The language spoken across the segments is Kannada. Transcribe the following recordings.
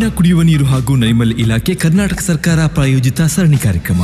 ಗ್ರಾಮೀಣ ಕುಡಿಯುವ ನೀರು ಹಾಗೂ ನೈರ್ಮಲ್ಯ ಇಲಾಖೆ ಕರ್ನಾಟಕ ಸರ್ಕಾರ ಪ್ರಾಯೋಜಿತ ಸರಣಿ ಕಾರ್ಯಕ್ರಮ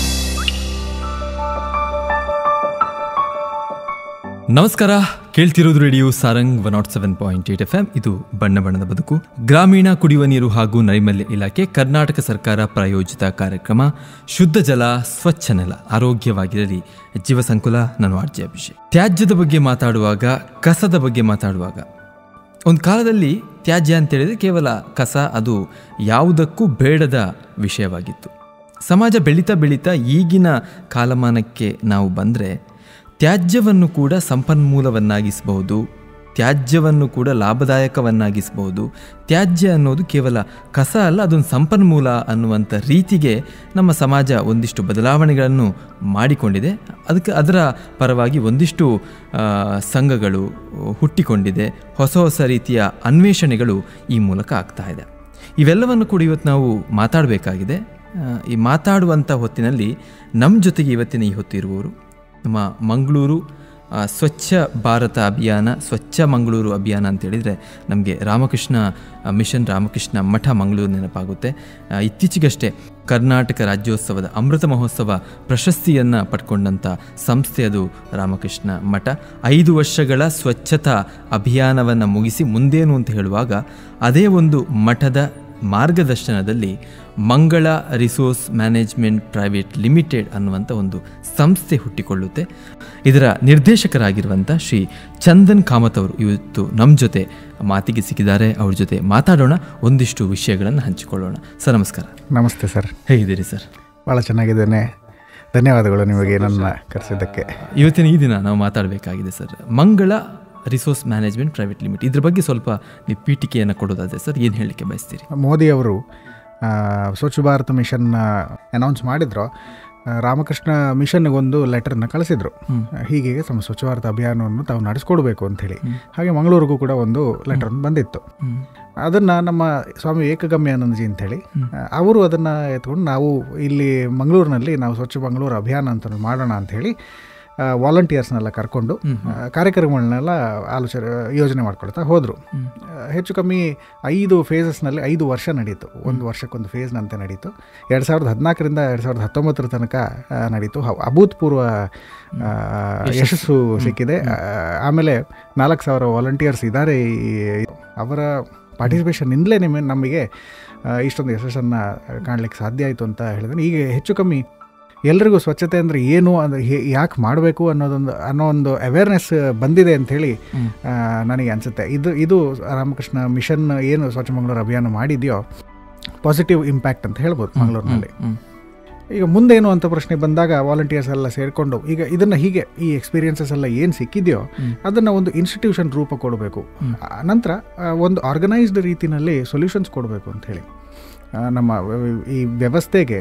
ನಮಸ್ಕಾರ ಕೇಳ್ತಿರೋದು radio Sarang one nought seven point eight F M ಇದು ಬಣ್ಣ ಬಣ್ಣದ ಬದುಕು ಗ್ರಾಮೀಣ ಕುಡಿಯುವ ನೀರು ಹಾಗೂ ನೈರ್ಮಲ್ಯ ಇಲಾಖೆ ಕರ್ನಾಟಕ ಸರ್ಕಾರ ಪ್ರಾಯೋಜಿತ ಕಾರ್ಯಕ್ರಮ ಶುದ್ಧ ಜಲ ಸ್ವಚ್ಛ ನೆಲ ಆರೋಗ್ಯವಾಗಿರಲಿ ಜೀವ ಸಂಕುಲ ನಾನು ಆರ್ಜಿ ಅಭಿಷೇಕ್ ತ್ಯಾಜ್ಯದ ಬಗ್ಗೆ ಮಾತಾಡುವಾಗ ಕಸದ ಬಗ್ಗೆ ಮಾತಾಡುವಾಗ ಒಂದು ಕಾಲದಲ್ಲಿ ತ್ಯಾಜ್ಯ ಅಂತೇಳಿದರೆ ಕೇವಲ ಕಸ ಅದು ಯಾವುದಕ್ಕೂ ಬೇಡದ ವಿಷಯವಾಗಿತ್ತು ಸಮಾಜ ಬೆಳೀತಾ ಬೆಳೀತಾ ಈಗಿನ ಕಾಲಮಾನಕ್ಕೆ ನಾವು ಬಂದರೆ ತ್ಯಾಜ್ಯವನ್ನು ಕೂಡ ಸಂಪನ್ಮೂಲವನ್ನಾಗಿಸಬಹುದು ತ್ಯಾಜ್ಯವನ್ನು ಕೂಡ ಲಾಭದಾಯಕವನ್ನಾಗಿಸಬಹುದು ತ್ಯಾಜ್ಯ ಅನ್ನೋದು ಕೇವಲ ಕಸ ಅಲ್ಲ ಅದೊಂದು ಸಂಪನ್ಮೂಲ ಅನ್ನುವಂಥ ರೀತಿಗೆ ನಮ್ಮ ಸಮಾಜ ಒಂದಿಷ್ಟು ಬದಲಾವಣೆಗಳನ್ನು ಮಾಡಿಕೊಂಡಿದೆ ಅದಕ್ಕೆ ಅದರ ಪರವಾಗಿ ಒಂದಿಷ್ಟು ಆ, ಸಂಘಗಳು ಹುಟ್ಟಿಕೊಂಡಿದೆ ಹೊಸ ಹೊಸ ರೀತಿಯ ಅನ್ವೇಷಣೆಗಳು ಈ ಮೂಲಕ ಆಗ್ತಾ ಇದೆ ಇವೆಲ್ಲವನ್ನು ಕೂಡ ಇವತ್ತು ನಾವು ಮಾತಾಡಬೇಕಾಗಿದೆ ಆ, ಈ ಮಾತಾಡುವಂಥ ಹೊತ್ತಿನಲ್ಲಿ ನಮ್ಮ ಜೊತೆಗೆ ಇವತ್ತಿನ ಈ ಹೊತ್ತಿರುವವರು ನಮ್ಮ ಮಂಗಳೂರು ಆ, ಸ್ವಚ್ಛ ಭಾರತ ಅಭಿಯಾನ ಸ್ವಚ್ಛ ಮಂಗಳೂರು ಅಭಿಯಾನ ಅಂತ ಹೇಳಿದರೆ ನಮಗೆ ರಾಮಕೃಷ್ಣ ಆ, ಮಿಷನ್ ರಾಮಕೃಷ್ಣ ಮಠ ಮಂಗಳೂರು ನೆನಪಾಗುತ್ತೆ ಆ, ಇತ್ತೀಚೆಗಷ್ಟೇ ಕರ್ನಾಟಕ ರಾಜ್ಯೋತ್ಸವದ ಅಮೃತ ಮಹೋತ್ಸವ ಪ್ರಶಸ್ತಿಯನ್ನು ಪಡ್ಕೊಂಡಂಥ ಸಂಸ್ಥೆ ಅದು ರಾಮಕೃಷ್ಣ ಮಠ ಐದು ವರ್ಷಗಳ ಸ್ವಚ್ಛತಾ ಅಭಿಯಾನವನ್ನು ಮುಗಿಸಿ ಮುಂದೇನು ಅಂತ ಹೇಳುವಾಗ ಅದೇ ಒಂದು ಮಠದ ಮಾರ್ಗದರ್ಶನದಲ್ಲಿ ಮಂಗಳ ರಿಸೋರ್ಸ್ ಮ್ಯಾನೇಜ್ಮೆಂಟ್ ಪ್ರೈವೇಟ್ ಲಿಮಿಟೆಡ್ ಅನ್ನುವಂಥ ಒಂದು ಸಂಸ್ಥೆ ಹುಟ್ಟಿಕೊಳ್ಳುತ್ತೆ ಇದರ ನಿರ್ದೇಶಕರಾಗಿರುವಂಥ ಶ್ರೀ ಚಂದನ್ ಕಾಮತ್ ಅವರು ಇವತ್ತು ನಮ್ಮ ಜೊತೆ ಮಾತಿಗೆ ಸಿಕ್ಕಿದ್ದಾರೆ ಅವ್ರ ಜೊತೆ ಮಾತಾಡೋಣ ಒಂದಿಷ್ಟು ವಿಷಯಗಳನ್ನು ಹಂಚಿಕೊಳ್ಳೋಣ ಸರ್ ನಮಸ್ಕಾರ ನಮಸ್ತೆ ಸರ್ ಹೇಗಿದ್ದೀರಿ ಸರ್ ಭಾಳ ಚೆನ್ನಾಗಿದ್ದೇನೆ ಧನ್ಯವಾದಗಳು ನಿಮಗೆ ನನ್ನ ಕರೆಸಿದ್ದಕ್ಕೆ ಇವತ್ತಿನ ಈ ದಿನ ನಾವು ಮಾತಾಡಬೇಕಾಗಿದೆ sir Mangala resource management private limit ಇದ್ರ ಬಗ್ಗೆ ಸ್ವಲ್ಪ ನೀವು ಪೀಠಿಕೆಯನ್ನು ಕೊಡೋದಾದ್ರೆ ಸರ್ ಏನು ಹೇಳಲಿಕ್ಕೆ ಬಯಸ್ತೀರಿ ಮೋದಿ ಅವರು ಆ, ಸ್ವಚ್ಛ ಭಾರತ್ ಮಿಷನ್ ಅನೌನ್ಸ್ ಮಾಡಿದ್ರು ಆ, ರಾಮಕೃಷ್ಣ ಮಿಷನ್ಗೊಂದು ಲೆಟರ್ನ ಕಳಿಸಿದ್ರು ಹೀಗೆ ತಮ್ಮ ಸ್ವಚ್ಛ ಭಾರತ ಅಭಿಯಾನವನ್ನು ತಾವು ನಡೆಸ್ಕೊಡ್ಬೇಕು ಅಂಥೇಳಿ ಹಾಗೆ ಮಂಗಳೂರಿಗೂ ಕೂಡ ಒಂದು ಲೆಟರ್ ಬಂದಿತ್ತು ಅದನ್ನು ನಮ್ಮ ಸ್ವಾಮಿ ಏಕಗಮ್ಯಾನಂದಜಿ ಅಂಥೇಳಿ ಅವರು ಅದನ್ನು ಎತ್ಕೊಂಡು ನಾವು ಇಲ್ಲಿ ಮಂಗಳೂರಿನಲ್ಲಿ ನಾವು ಸ್ವಚ್ಛ ಮಂಗಳೂರು ಅಭಿಯಾನ ಅಂತ ಮಾಡೋಣ ಅಂಥೇಳಿ ವಾಲಂಟಿಯರ್ಸ್ನೆಲ್ಲ ಕರ್ಕೊಂಡು ಆ, ಕಾರ್ಯಕ್ರಮಗಳನ್ನೆಲ್ಲ ಆಲೋಚನೆ ಯೋಜನೆ ಮಾಡ್ಕೊಳ್ತಾ ಹೋದರು ಹೆಚ್ಚು ಕಮ್ಮಿ ಐದು ಫೇಸಸ್ನಲ್ಲಿ ಐದು ವರ್ಷ ನಡೀತು ಒಂದು ವರ್ಷಕ್ಕೊಂದು ಫೇಸ್ನಂತೆ ನಡೀತು ಎರಡು ಸಾವಿರದ ಹದಿನಾಲ್ಕರಿಂದ ಎರಡು ಸಾವಿರದ ಹತ್ತೊಂಬತ್ತರ ತನಕ ಆ, ನಡೀತು ಹ- ಅಭೂತಪೂರ್ವ ಆ, ಯಶಸ್ಸು ಸಿಕ್ಕಿದೆ ಆ, ಆಮೇಲೆ ನಾಲ್ಕು ಸಾವಿರ ವಾಲಂಟಿಯರ್ಸ್ ಇದ್ದಾರೆ ಈ ಅವರ ಪಾರ್ಟಿಸಿಪೇಷನ್ನಿಂದಲೇ ನಿಮಗೆ ನಮಗೆ ಆ, ಇಷ್ಟೊಂದು ಯಶಸ್ಸನ್ನು ಕಾಣಲಿಕ್ಕೆ ಸಾಧ್ಯ ಆಯಿತು ಅಂತ ಹೇಳಿದ್ರೆ ಈಗ ಹೆಚ್ಚು ಕಮ್ಮಿ ಎಲ್ರಿಗೂ ಸ್ವಚ್ಛತೆ ಅಂದರೆ ಏನು ಅಂದರೆ ಯಾಕೆ ಮಾಡಬೇಕು ಅನ್ನೋದೊಂದು ಅನ್ನೋ ಒಂದು ಅವೇರ್ನೆಸ್ ಬಂದಿದೆ ಅಂಥೇಳಿ ಆ, ನನಗೆ ಅನಿಸುತ್ತೆ ಇದು ಇದು ರಾಮಕೃಷ್ಣ ಮಿಷನ್ ಏನು ಸ್ವಚ್ಛ ಮಂಗಳೂರು ಅಭಿಯಾನ ಮಾಡಿದೆಯೋ ಪಾಸಿಟಿವ್ ಇಂಪ್ಯಾಕ್ಟ್ ಅಂತ ಹೇಳ್ಬೋದು ಮಂಗಳೂರಿನಲ್ಲಿ ಈಗ ಮುಂದೇನು ಅಂತ ಪ್ರಶ್ನೆ ಬಂದಾಗ ವಾಲಂಟಿಯರ್ಸ್ ಎಲ್ಲ ಸೇರಿಕೊಂಡು ಈಗ ಇದನ್ನು ಹೀಗೆ ಈ ಎಕ್ಸ್ಪೀರಿಯನ್ಸಸ್ ಎಲ್ಲ ಏನು ಸಿಕ್ಕಿದೆಯೋ ಅದನ್ನು ಒಂದು ಇನ್ಸ್ಟಿಟ್ಯೂಷನ್ ರೂಪ ಕೊಡಬೇಕು ಆ, ನಂತರ ಆ, ಒಂದು ಆರ್ಗನೈಸ್ಡ್ ರೀತಿಯಲ್ಲಿ ಸೊಲ್ಯೂಷನ್ಸ್ ಕೊಡಬೇಕು ಅಂತ ಹೇಳಿ ಆ, ನಮ್ಮ ವ್ಯ- ಈ ವ್ಯವಸ್ಥೆಗೆ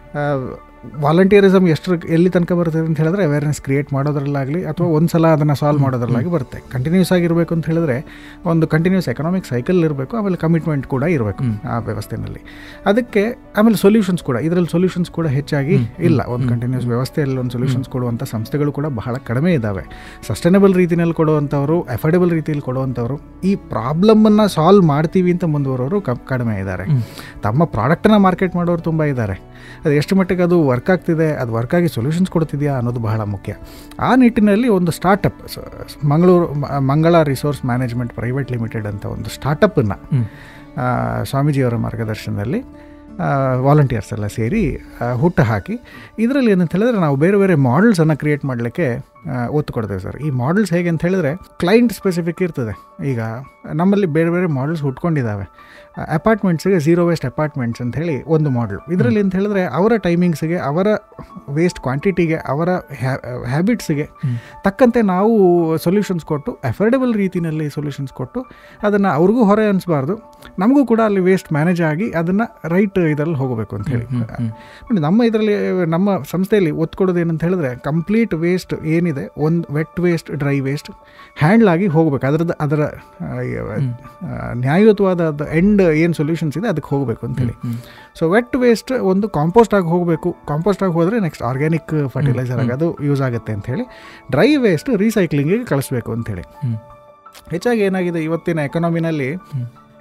ವಾಲಂಟಿಯರಿಸಮ್ ಎಷ್ಟು ಎಲ್ಲಿ ತನಕ ಬರ್ತದೆ ಅಂತ ಹೇಳಿದ್ರೆ ಅವೇರ್ನೆಸ್ ಕ್ರಿಯೇಟ್ ಮಾಡೋದ್ರಲ್ಲಾಗಲಿ ಅಥವಾ ಒಂದು ಸಲ ಅದನ್ನು ಸಾಲ್ವ್ ಮಾಡೋದ್ರಲ್ಲಾಗಿ ಬರುತ್ತೆ ಕಂಟಿನ್ಯೂಸ್ ಆಗಿರಬೇಕು ಅಂತ ಹೇಳಿದ್ರೆ ಒಂದು ಕಂಟಿನ್ಯೂಸ್ ಎಕನಾಮಿಕ್ ಸೈಕಲ್ ಇರಬೇಕು ಆಮೇಲೆ ಕಮಿಟ್ಮೆಂಟ್ ಕೂಡ ಇರಬೇಕು ಆ ವ್ಯವಸ್ಥೆನಲ್ಲಿ ಅದಕ್ಕೆ ಆಮೇಲೆ ಸೊಲ್ಯೂಷನ್ಸ್ ಕೂಡ ಇದರಲ್ಲಿ ಸೊಲ್ಯೂಷನ್ಸ್ ಕೂಡ ಹೆಚ್ಚಾಗಿ ಇಲ್ಲ ಒಂದು ಕಂಟಿನ್ಯೂಸ್ ವ್ಯವಸ್ಥೆಯಲ್ಲಿ ಒಂದು ಸೊಲ್ಯೂಷನ್ಸ್ ಕೊಡುವಂಥ ಸಂಸ್ಥೆಗಳು ಕೂಡ ಬಹಳ ಕಡಿಮೆ ಇದ್ದಾವೆ ಸಸ್ಟೈನಬಲ್ ರೀತಿಯಲ್ಲಿ ಕೊಡುವಂಥವ್ರು ಅಫೋರ್ಡೆಬಲ್ ರೀತಿಯಲ್ಲಿ ಕೊಡುವಂಥವ್ರು ಈ ಪ್ರಾಬ್ಲಮ್ಮನ್ನು ಸಾಲ್ವ್ ಮಾಡ್ತೀವಿ ಅಂತ ಮುಂದುವರೋರು ಕ ಕಡಿಮೆ ಇದ್ದಾರೆ ತಮ್ಮ ಪ್ರಾಡಕ್ಟನ್ನ ಮಾರ್ಕೆಟ್ ಮಾಡೋರು ತುಂಬ ಇದ್ದಾರೆ ಅದು ಎಷ್ಟು ಮಟ್ಟಿಗೆ ಅದು ವರ್ಕ್ ಆಗ್ತಿದೆ ಅದು ವರ್ಕ್ ಆಗಿ ಸೊಲ್ಯೂಷನ್ಸ್ ಕೊಡ್ತಿದೆಯಾ ಅನ್ನೋದು ಬಹಳ ಮುಖ್ಯ ಆ ನಿಟ್ಟಿನಲ್ಲಿ ಒಂದು ಸ್ಟಾರ್ಟಪ್ ಮಂಗಳೂರು ಮ- ಮಂಗಳ ರಿಸೋರ್ಸ್ ಮ್ಯಾನೇಜ್ಮೆಂಟ್ ಪ್ರೈವೇಟ್ ಲಿಮಿಟೆಡ್ ಅಂತ ಒಂದು ಸ್ಟಾರ್ಟಪ್ಪನ್ನು ಸ್ವಾಮೀಜಿಯವರ ಮಾರ್ಗದರ್ಶನದಲ್ಲಿ ವಾಲಂಟಿಯರ್ಸ್ ಎಲ್ಲ ಸೇರಿ ಆ, ಹುಟ್ಟು ಹಾಕಿ ಇದರಲ್ಲಿ ಏನಂತ ಹೇಳಿದ್ರೆ ನಾವು ಬೇರೆ ಬೇರೆ ಮಾಡೆಲ್ಸನ್ನು ಕ್ರಿಯೇಟ್ ಮಾಡಲಿಕ್ಕೆ ಒತ್ತು ಕೊಡ್ತೇವೆ ಸರ್ ಈ ಮಾಡೆಲ್ಸ್ ಹೇಗೆ ಅಂತ ಹೇಳಿದ್ರೆ ಕ್ಲೈಂಟ್ ಸ್ಪೆಸಿಫಿಕ್ ಇರ್ತದೆ ಈಗ ನಮ್ಮಲ್ಲಿ ಬೇರೆ ಬೇರೆ ಮಾಡೆಲ್ಸ್ ಹುಟ್ಕೊಂಡಿದ್ದಾವೆ ಅಪಾರ್ಟ್ಮೆಂಟ್ಸಿಗೆ ಝೀರೋ ವೇಸ್ಟ್ ಅಪಾರ್ಟ್ಮೆಂಟ್ಸ್ ಅಂತ ಹೇಳಿ ಒಂದು ಮಾಡೆಲ್ ಇದರಲ್ಲಿ ಅಂತ ಹೇಳಿದ್ರೆ ಅವರ ಟೈಮಿಂಗ್ಸ್ಗೆ ಅವರ ವೇಸ್ಟ್ ಕ್ವಾಂಟಿಟಿಗೆ ಅವರ ಹ್ಯಾಬಿಟ್ಸ್ಗೆ ತಕ್ಕಂತೆ ನಾವು ಸೊಲ್ಯೂಷನ್ಸ್ ಕೊಟ್ಟು ಅಫೋರ್ಡೆಬಲ್ ರೀತಿಯಲ್ಲಿ ಸೊಲ್ಯೂಷನ್ಸ್ ಕೊಟ್ಟು ಅದನ್ನು ಅವ್ರಿಗೂ ಹೊರೆ ಅನಿಸ್ಬಾರ್ದು ನಮಗೂ ಕೂಡ ಅಲ್ಲಿ ವೇಸ್ಟ್ ಮ್ಯಾನೇಜ್ ಆಗಿ ಅದನ್ನು ರೈಟ್ ಇದರಲ್ಲಿ ಹೋಗಬೇಕು ಅಂತ ಹೇಳಿ ನೋಡಿ ನಮ್ಮ ಇದರಲ್ಲಿ ನಮ್ಮ ಸಂಸ್ಥೆಯಲ್ಲಿ ಒತ್ತು ಕೊಡೋದು ಏನಂತ ಹೇಳಿದ್ರೆ ಕಂಪ್ಲೀಟ್ ವೇಸ್ಟ್ ಏನಿದೆ ಒಂದು wet waste dry waste handle ಆಗಿ ಹೋಗ್ಬೇಕು ಅದರದ್ದು ಅದರ ಆ, ಆ, ನ್ಯಾಯಯುತವಾದ ಎಂಡ್ ಏನು ಸೊಲ್ಯೂಷನ್ಸ್ ಇದೆ ಅದಕ್ಕೆ ಹೋಗಬೇಕು ಅಂತೇಳಿ ಸೊ ವೆಟ್ ವೇಸ್ಟ್ ಒಂದು ಕಾಂಪೋಸ್ಟ್ ಆಗಿ ಹೋಗಬೇಕು ಕಾಂಪೋಸ್ಟ್ ಆಗಿ ಹೋದರೆ ನೆಕ್ಸ್ಟ್ ಆರ್ಗ್ಯಾನಿಕ್ ಫರ್ಟಿಲೈಸರ್ ಆಗಿ ಅದು ಯೂಸ್ ಆಗುತ್ತೆ ಅಂಥೇಳಿ ಡ್ರೈ ವೇಸ್ಟ್ ರೀಸೈಕ್ಲಿಂಗಿಗೆ ಕಳಿಸ್ಬೇಕು ಅಂಥೇಳಿ ಹೆಚ್ಚಾಗಿ ಏನಾಗಿದೆ ಇವತ್ತಿನ ಎಕನಾಮಿನಲ್ಲಿ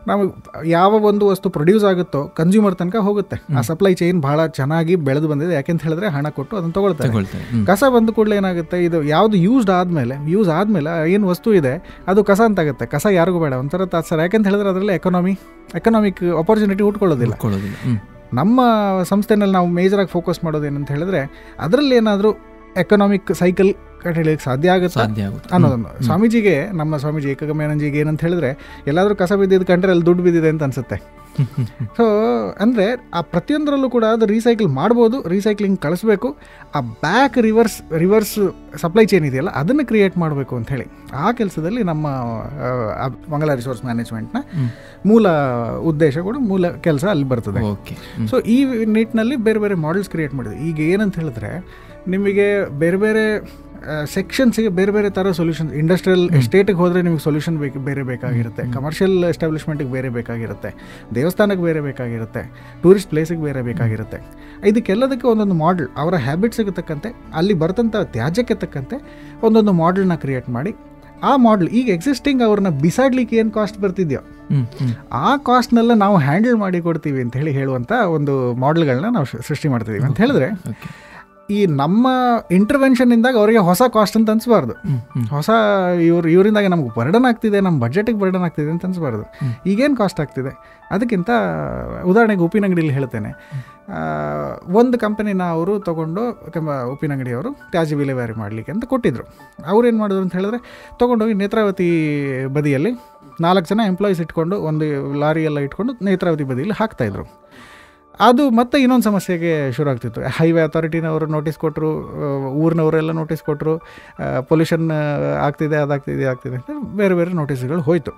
ನಮಗೆ ಯಾವ ಒಂದು ವಸ್ತು ಪ್ರೊಡ್ಯೂಸ್ ಆಗುತ್ತೋ ಕನ್ಸ್ಯೂಮರ್ ತನಕ ಹೋಗುತ್ತೆ ಆ ಸಪ್ಲೈ ಚೈನ್ ಭಾಳ ಚೆನ್ನಾಗಿ ಬೆಳೆದು ಬಂದಿದೆ ಯಾಕೆಂತ ಹೇಳಿದ್ರೆ ಹಣ ಕೊಟ್ಟು ಅದನ್ನು ತಗೊಳ್ತಾರೆ ತಗೊಳ್ತಾರೆ ಹ್ಮ್. ಕಸ ಬಂದ ಕೂಡಲೇ ಏನಾಗುತ್ತೆ ಇದು ಯಾವುದು ಯೂಸ್ಡ್ ಆದಮೇಲೆ ಯೂಸ್ ಆದಮೇಲೆ ಏನು ವಸ್ತು ಇದೆ ಅದು ಕಸ ಅಂತಾಗುತ್ತೆ ಕಸ ಯಾರಿಗೂ ಬೇಡ ಒಂಥರ ತಾತ್ಸರ ಯಾಕೆಂತ ಹೇಳಿದ್ರೆ ಅದರಲ್ಲಿ ಎಕನಾಮಿ ಎಕನಾಮಿಕ್ ಆಪರ್ಚುನಿಟಿ ಉಟ್ಕೊಳ್ಳೋದಿಲ್ಲ ಉಳ್ಕೊಳ್ಳೋದಿಲ್ಲ ಹ್ಮ್. ನಮ್ಮ ಸಂಸ್ಥೆನಲ್ಲಿ ನಾವು ಮೇಜರಾಗಿ ಫೋಕಸ್ ಮಾಡೋದು ಏನಂತ ಹೇಳಿದ್ರೆ ಅದರಲ್ಲಿ ಏನಾದರೂ ಎಕನಾಮಿಕ್ ಸೈಕಲ್ ಕಟ್ಟಲಿಕ್ಕೆ ಸಾಧ್ಯ ಆಗುತ್ತಾ ಸಾಧ್ಯ ಆಗುತ್ತೆ ಅನ್ನೋದೊಂದು ಸ್ವಾಮೀಜಿಗೆ ನಮ್ಮ ಸ್ವಾಮೀಜಿ ಏಕಗಮ್ಯಾನಂಜಿಗೆ ಏನಂತ ಹೇಳಿದ್ರೆ ಎಲ್ಲಾದರೂ ಕಸ ಬಿದ್ದಿದ್ದು ಕಂಡ್ರೆ ಅಲ್ಲಿ ದುಡ್ಡು ಬಿದ್ದಿದೆ ಅಂತ ಅನ್ಸುತ್ತೆ ಸೊ ಅಂದರೆ ಆ ಪ್ರತಿಯೊಂದರಲ್ಲೂ ಕೂಡ ಅದು ರೀಸೈಕಲ್ ಮಾಡ್ಬೋದು ರೀಸೈಕ್ಲಿಂಗ್ ಕಳಿಸ್ಬೇಕು ಆ back reverse reverse supply chain ಇದೆಯಲ್ಲ ಅದನ್ನು ಕ್ರಿಯೇಟ್ ಮಾಡಬೇಕು ಅಂತ ಹೇಳಿ ಆ ಕೆಲಸದಲ್ಲಿ ನಮ್ಮ ಆ, ಮಂಗಲ ರಿಸೋರ್ಸ್ ಮ್ಯಾನೇಜ್ಮೆಂಟ್ನ ಹ್ಮ್. ಮೂಲ ಉದ್ದೇಶ ಕೂಡ ಮೂಲ ಕೆಲಸ ಅಲ್ಲಿ ಬರ್ತದೆ ಓಕೆ ಹ್ಮ್. ಸೊ ಈ ನಿಟ್ಟಿನಲ್ಲಿ ಬೇರೆ ಬೇರೆ ಮಾಡೆಲ್ಸ್ ಕ್ರಿಯೇಟ್ ಮಾಡಿದೆ ಈಗ ಏನಂತ ಹೇಳಿದ್ರೆ ನಿಮಗೆ ಬೇರೆ ಬೇರೆ ಸೆಕ್ಷನ್ಸ್ಗೆ ಬೇರೆ ಬೇರೆ ಥರ ಸೊಲ್ಯೂಷನ್ ಇಂಡಸ್ಟ್ರಿಯಲ್ ಎಸ್ಟೇಟಿಗೆ ಹೋದರೆ ನಿಮಗೆ ಸೊಲ್ಯೂಷನ್ ಬೇಕು ಬೇರೆ ಬೇಕಾಗಿರುತ್ತೆ ಕಮರ್ಷಿಯಲ್ ಎಸ್ಟಾಬ್ಲಿಷ್ಮೆಂಟಿಗೆ ಬೇರೆ ಬೇಕಾಗಿರುತ್ತೆ ದೇವಸ್ಥಾನಕ್ಕೆ ಬೇರೆ ಬೇಕಾಗಿರುತ್ತೆ ಟೂರಿಸ್ಟ್ ಪ್ಲೇಸಿಗೆ ಬೇರೆ ಬೇಕಾಗಿರುತ್ತೆ ಇದಕ್ಕೆಲ್ಲದಕ್ಕೆ ಒಂದೊಂದು ಮಾಡೆಲ್ ಅವರ ಹ್ಯಾಬಿಟ್ಸಿಗೆ ತಕ್ಕಂತೆ ಅಲ್ಲಿ ಬರ್ತಂಥ ತ್ಯಾಜ್ಯಕ್ಕೆ ತಕ್ಕಂತೆ ಒಂದೊಂದು ಮಾಡೆಲ್ನ ಕ್ರಿಯೇಟ್ ಮಾಡಿ ಆ ಮಾಡೆಲ್ ಈಗ ಎಕ್ಸಿಸ್ಟಿಂಗ್ ಅವ್ರನ್ನ ಬಿಸಾಡ್ಲಿಕ್ಕೆ ಏನು ಕಾಸ್ಟ್ ಬರ್ತಿದ್ಯೋ ಹ್ಮ್ ಹ್ಮ್ ಆ ಕಾಸ್ಟ್ನೆಲ್ಲ ನಾವು ಹ್ಯಾಂಡಲ್ ಮಾಡಿ ಕೊಡ್ತೀವಿ ಅಂತ ಹೇಳಿ ಹೇಳುವಂಥ ಒಂದು ಮಾಡೆಲ್ಗಳನ್ನ ನಾವು ಸೃ- ಸೃಷ್ಟಿ ಮಾಡ್ತಿದ್ದೀವಿ ಅಂತ ಹೇಳಿದ್ರೆ ಓಕೆ ಈ ನಮ್ಮ ಇಂಟರ್ವೆನ್ಷನ್ನಿಂದಾಗ ಅವರಿಗೆ ಹೊಸ ಕಾಸ್ಟ್ ಅಂತ ಅನ್ಸ್ಬಾರ್ದು ಹ್ಮ್ ಹ್ಮ್ ಹೊಸ ಇವ್ರು ಇವರಿಂದಾಗಿ ನಮ್ಗೆ ಬರ್ಡನ್ ಆಗ್ತಿದೆ ನಮ್ಮ ಬಜೆಟಿಗೆ ಬರ್ಡನ್ ಆಗ್ತಿದೆ ಅಂತ ಅನ್ಸ್ಬಾರ್ದು ಈಗೇನು ಕಾಸ್ಟ್ ಆಗ್ತಿದೆ ಅದಕ್ಕಿಂತ ಉದಾಹರಣೆಗೆ ಉಪ್ಪಿನಂಗಡಿಯಲ್ಲಿ ಹೇಳ್ತೇನೆ ಆ, ಒಂದು ಕಂಪನಿನ ಅವರು ತೊಗೊಂಡು ಕಮ ಉಪ್ಪಿನಂಗಡಿಯವರು ತ್ಯಾಜ್ಯ ವಿಲೇವಾರಿ ಮಾಡಲಿಕ್ಕೆ ಅಂತ ಕೊಟ್ಟಿದ್ರು ಅವ್ರೇನು ಮಾಡಿದ್ರು ಅಂತ ಹೇಳಿದ್ರೆ ತೊಗೊಂಡೋಗಿ ನೇತ್ರಾವತಿ ಬದಿಯಲ್ಲಿ ನಾಲ್ಕು ಜನ ಎಂಪ್ಲಾಯೀಸ್ ಇಟ್ಕೊಂಡು ಒಂದು ಲಾರಿ ಎಲ್ಲ ಇಟ್ಕೊಂಡು ನೇತ್ರಾವತಿ ಬದಿಯಲ್ಲಿ ಹಾಕ್ತಾಯಿದ್ರು ಅದು ಮತ್ತೆ ಇನ್ನೊಂದು ಸಮಸ್ಯೆಗೆ ಶುರು ಆಗ್ತಿತ್ತು ಹೈವೇ ಅಥಾರಿಟಿನವರು ನೋಟಿಸ್ ಕೊಟ್ಟರು ಊರಿನವರೆಲ್ಲ ನೋಟಿಸ್ ಕೊಟ್ಟರು ಪೊಲ್ಯೂಷನ್ ಆಗ್ತಿದೆ ಅದಾಗ್ತಿದೆ ಆಗ್ತಿದೆ ಅಂತ ಬೇರೆ ಬೇರೆ ನೋಟಿಸ್ಗಳು ಹೋಯಿತು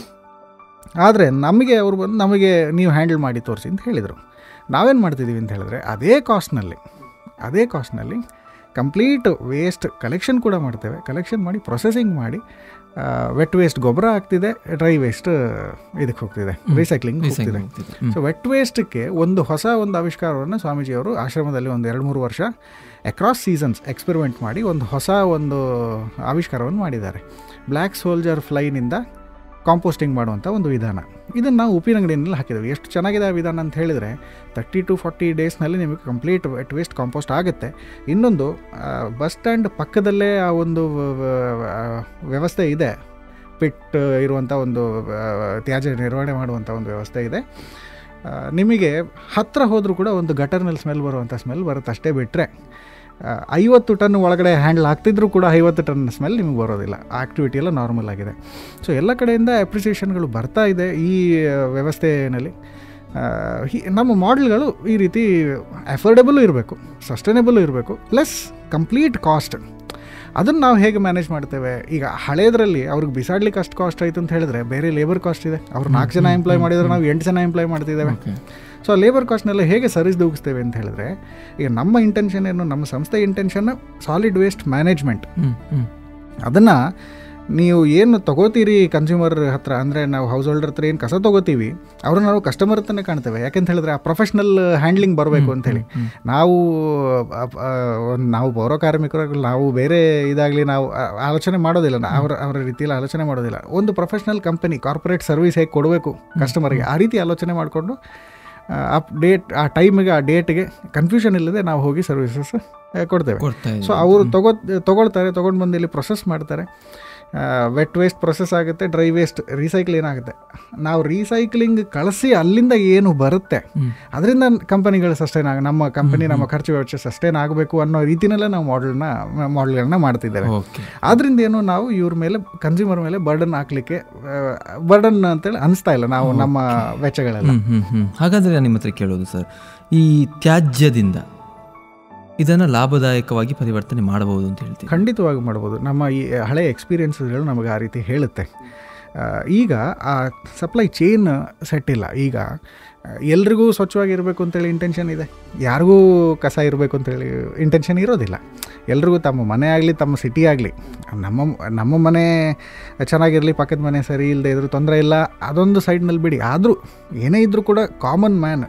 ಆದರೆ ನಮಗೆ ಅವರು ಬಂದು ನಮಗೆ ನೀವು ಹ್ಯಾಂಡಲ್ ಮಾಡಿ ತೋರಿಸಿ ಅಂತ ಹೇಳಿದರು ನಾವೇನು ಮಾಡ್ತಿದ್ದೀವಿ ಅಂತ ಹೇಳಿದ್ರೆ ಅದೇ ಕಾಸ್ಟ್ನಲ್ಲಿ ಅದೇ ಕಾಸ್ಟ್ನಲ್ಲಿ ಕಂಪ್ಲೀಟ್ ವೇಸ್ಟ್ ಕಲೆಕ್ಷನ್ ಕೂಡ ಮಾಡ್ತೇವೆ ಕಲೆಕ್ಷನ್ ಮಾಡಿ ಪ್ರೊಸೆಸಿಂಗ್ ಮಾಡಿ ವೆಟ್ ವೇಸ್ಟ್ ಗೊಬ್ಬರ ಆಗ್ತಿದೆ ಡ್ರೈ ವೇಸ್ಟ್ ಇದಕ್ಕೆ ಹೋಗ್ತಿದೆ ರೀಸೈಕ್ಲಿಂಗ್ ಹೋಗ್ತಿದೆ Recycling ಹೋಗ್ತಿದೆ. ಹ್ಮ್. ಸೊ ವೆಟ್ ವೇಸ್ಟ್ಗೆ ಒಂದು ಹೊಸ ಒಂದು ಆವಿಷ್ಕಾರವನ್ನು ಸ್ವಾಮೀಜಿಯವರು ಆಶ್ರಮದಲ್ಲಿ ಒಂದು ಎರಡು ಮೂರು ವರ್ಷ ಅಕ್ರಾಸ್ ಸೀಸನ್ಸ್ ಎಕ್ಸ್ಪೆರಿಮೆಂಟ್ ಮಾಡಿ ಒಂದು ಹೊಸ ಒಂದು ಆವಿಷ್ಕಾರವನ್ನು ಮಾಡಿದ್ದಾರೆ ಬ್ಲ್ಯಾಕ್ ಸೋಲ್ಜರ್ ಫ್ಲೈನಿಂದ ಕಾಂಪೋಸ್ಟಿಂಗ್ ಮಾಡುವಂಥ ಒಂದು ವಿಧಾನ ಇದನ್ನು ನಾವು ಉಪ್ಪಿನಂಗಡಿನಲ್ಲಿ ಹಾಕಿದ್ದೇವೆ ಎಷ್ಟು ಚೆನ್ನಾಗಿದೆ ಆ ವಿಧಾನ ಅಂತ ಹೇಳಿದರೆ ತರ್ಟಿ ಟು ಫಾರ್ಟಿ ಡೇಸ್ನಲ್ಲಿ ನಿಮಗೆ ಕಂಪ್ಲೀಟ್ ವೆಟ್ ವೇಸ್ಟ್ ಕಾಂಪೋಸ್ಟ್ ಆಗುತ್ತೆ ಇನ್ನೊಂದು ಬಸ್ ಸ್ಟ್ಯಾಂಡ್ ಪಕ್ಕದಲ್ಲೇ ಆ ಒಂದು ವ- ವ- ಆ, ವ್ಯವಸ್ಥೆ ಇದೆ ಪಿಟ್ ಇರುವಂಥ ಒಂದು ಆ, ತ್ಯಾಜ್ಯ ನಿರ್ವಹಣೆ ಮಾಡುವಂಥ ಒಂದು ವ್ಯವಸ್ಥೆ ಇದೆ ಆ, ನಿಮಗೆ ಹತ್ತಿರ ಹೋದರೂ ಕೂಡ ಒಂದು ಗಟರ್ನಲ್ಲಿ ಸ್ಮೆಲ್ ಬರುವಂಥ ಸ್ಮೆಲ್ ಬರುತ್ತೆ ಅಷ್ಟೇ ಬಿಟ್ಟರೆ ಐವತ್ತು ಟನ್ ಒಳಗಡೆ ಹ್ಯಾಂಡಲ್ ಆಗ್ತಿದ್ರೂ ಕೂಡ ಐವತ್ತು ಟನ್ ಸ್ಮೆಲ್ ನಿಮಗೆ ಬರೋದಿಲ್ಲ ಆ ಆ್ಯಕ್ಟಿವಿಟಿ ಎಲ್ಲ ನಾರ್ಮಲ್ ಆಗಿದೆ ಸೊ ಎಲ್ಲ ಕಡೆಯಿಂದ ಅಪ್ರಿಸಿಯೇಷನ್ಗಳು ಬರ್ತಾ ಇದೆ ಈ ಆ, ವ್ಯವಸ್ಥೆಯಲ್ಲಿ ಆ, ಹಿ- ನಮ್ಮ ಮಾಡೆಲ್ಗಳು ಈ ರೀತಿ ಅಫೋರ್ಡೆಬಲ್ ಇರಬೇಕು ಸಸ್ಟೈನೇಬಲ್ ಇರಬೇಕು ಪ್ಲಸ್ ಕಂಪ್ಲೀಟ್ ಕಾಸ್ಟ್ ಅದನ್ನು ನಾವು ಹೇಗೆ ಮ್ಯಾನೇಜ್ ಮಾಡ್ತೇವೆ ಈಗ ಹಳೇದ್ರಲ್ಲಿ ಅವ್ರಿಗೆ ಬಿಸಾಡ್ಲಿಕ್ಕೆ ಅಷ್ಟು ಕಾಸ್ಟ್ ಆಯಿತು ಅಂತ ಹೇಳಿದ್ರೆ ಬೇರೆ ಲೇಬರ್ ಕಾಸ್ಟ್ ಇದೆ ಅವ್ರು ನಾಲ್ಕು ಜನ ಎಂಪ್ಲಾಯ್ ಮಾಡಿದ್ರೆ ನಾವು ಎಂಟು ಜನ ಎಂಪ್ಲಾಯ್ ಮಾಡ್ತಿದ್ದೇವೆ Okay. ಸೊ ಲೇಬರ್ ಕಾಸ್ಟ್ನೆಲ್ಲ ಹೇಗೆ ಸರಿದೂಗಿಸ್ತೇವೆ ಅಂತ ಹೇಳಿದ್ರೆ ಈಗ ನಮ್ಮ ಇಂಟೆನ್ಷನ್ ಏನು ನಮ್ಮ ಸಂಸ್ಥೆ intention solid waste management hmm hmm ಅದನ್ನು ನೀವು ಏನು ತಗೋತೀರಿ ಕನ್ಸ್ಯೂಮರ್ ಹತ್ರ ಅಂದರೆ ನಾವು ಹೌಸ್ ಹೋಲ್ಡರ್ ಹತ್ರ ಏನು ಕಸ ತಗೋತೀವಿ ಅವ್ರನ್ನ ನಾವು ಕಸ್ಟಮರ್ ಹತ್ರನೇ ಕಾಣ್ತೇವೆ ಯಾಕೆಂತ ಹೇಳಿದ್ರೆ ಆ ಪ್ರೊಫೆಷ್ನಲ್ ಹ್ಯಾಂಡ್ಲಿಂಗ್ ಬರಬೇಕು ಅಂತೇಳಿ ನಾವು ಆ, ಆ, ಒಂದ್ ನಾವು ಪೌರ ಕಾರ್ಮಿಕರಾಗಲಿ ನಾವು ಬೇರೆ ಇದಾಗಲಿ ನಾವು ಆ, ಆಲೋಚನೆ ಮಾಡೋದಿಲ್ಲ ನಾ- ಅವರ ಅವರ ರೀತಿಯಲ್ಲಿ ಆಲೋಚನೆ ಮಾಡೋದಿಲ್ಲ ಒಂದು ಪ್ರೊಫೆಷ್ನಲ್ ಕಂಪನಿ ಕಾರ್ಪೊರೇಟ್ ಸರ್ವಿಸ್ ಹೇಗೆ ಕೊಡಬೇಕು ಕಸ್ಟಮರ್ಗೆ ಆ ರೀತಿ ಆಲೋಚನೆ ಮಾಡಿಕೊಂಡು ಆ ಡೇಟ್ ಆ ಟೈಮಿಗೆ ಆ ಡೇಟ್ಗೆ ಕನ್ಫ್ಯೂಷನ್ ಇಲ್ಲದೆ ನಾವು ಹೋಗಿ ಸರ್ವಿಸಸ್ ಕೊಡ್ತೇವೆ ಕೊಡ್ತಾ ಸೊ ಅವರು ತಗೋ ತಗೊಳ್ತಾರೆ ತೊಗೊಂಡು ಬಂದು ಇಲ್ಲಿ ಪ್ರೊಸೆಸ್ ಮಾಡ್ತಾರೆ ವೆಟ್ ವೇಸ್ಟ್ ಪ್ರೊಸೆಸ್ ಆಗುತ್ತೆ ಡ್ರೈ ವೇಸ್ಟ್ ರೀಸೈಕಲ್ ಏನಾಗುತ್ತೆ ನಾವು ರೀಸೈಕ್ಲಿಂಗ್ ಕಳಿಸಿ ಅಲ್ಲಿಂದ ಏನು ಬರುತ್ತೆ ಹ್ಮ್. ಅದರಿಂದ ಕಂಪನಿಗಳು ಸಸ್ಟೈನ್ ಆಗ ನಮ್ಮ ಕಂಪನಿ ನಮ್ಮ ಖರ್ಚು ವೆಚ್ಚ ಸಸ್ಟೈನ್ ಆಗಬೇಕು ಅನ್ನೋ ರೀತಿನಲ್ಲೇ ನಾವು ಮಾಡೆಲ್ನ ಮಾಡೆಲ್ಗಳನ್ನ ಮಾಡ್ತಿದ್ದೇವೆ ಓಕೆ ಆದ್ರಿಂದ ಏನು ನಾವು ಇವ್ರ ಮೇಲೆ ಕನ್ಸ್ಯೂಮರ್ ಮೇಲೆ ಬರ್ಡನ್ ಹಾಕ್ಲಿಕ್ಕೆ ಬರ್ಡನ್ ಅಂತೇಳಿ ಅನಿಸ್ತಾ ಇಲ್ಲ ನಾವು ನಮ್ಮ ವೆಚ್ಚಗಳೆಲ್ಲ ಹ್ಮ್ ಹ್ಮ್ ಹ್ಮ್ ಹಾಗಾದ್ರೆ ನಾನು ನಿಮ್ಮ ಹತ್ರ ಕೇಳೋದು ಸರ್ ಈ ತ್ಯಾಜ್ಯದಿಂದ ಇದನ್ನ ಲಾಭದಾಯಕವಾಗಿ ಪರಿವರ್ತನೆ ಮಾಡಬಹುದು ಅಂತ ಹೇಳ್ತೀವಿ ಖಂಡಿತವಾಗಿ ಮಾಡ್ಬೋದು ನಮ್ಮ ಈ ಹಳೆಯ ಎಕ್ಸ್ಪೀರಿಯನ್ಸಸ್ಗಳು ನಮಗೆ ಆ ರೀತಿ ಹೇಳುತ್ತೆ ಆ, ಈಗ ಆ ಸಪ್ಲೈ ಚೈನ್ ಸೆಟ್ ಇಲ್ಲ ಈಗ ಆ, ಎಲ್ರಿಗೂ ಸ್ವಚ್ಛವಾಗಿರಬೇಕು ಅಂತೇಳಿ ಇಂಟೆನ್ಷನ್ ಇದೆ ಯಾರಿಗೂ ಕಸ ಇರಬೇಕು ಅಂತೇಳಿ ಇಂಟೆನ್ಷನ್ ಇರೋದಿಲ್ಲ ಎಲ್ರಿಗೂ ತಮ್ಮ ಮನೆ ಆಗಲಿ ತಮ್ಮ ಸಿಟಿ ಆಗಲಿ ನಮ್ಮ ನಮ್ಮ ಮನೆ ಚೆನ್ನಾಗಿರಲಿ ಪಕ್ಕದ ಮನೆ ಸರಿ ಇಲ್ಲದೆ ಇದ್ರೂ ತೊಂದರೆ ಇಲ್ಲ ಅದೊಂದು ಸೈಡ್ನಲ್ಲಿ ಬಿಡಿ ಆದರೂ ಏನೇ ಇದ್ದರೂ ಕೂಡ ಕಾಮನ್ ಮ್ಯಾನ್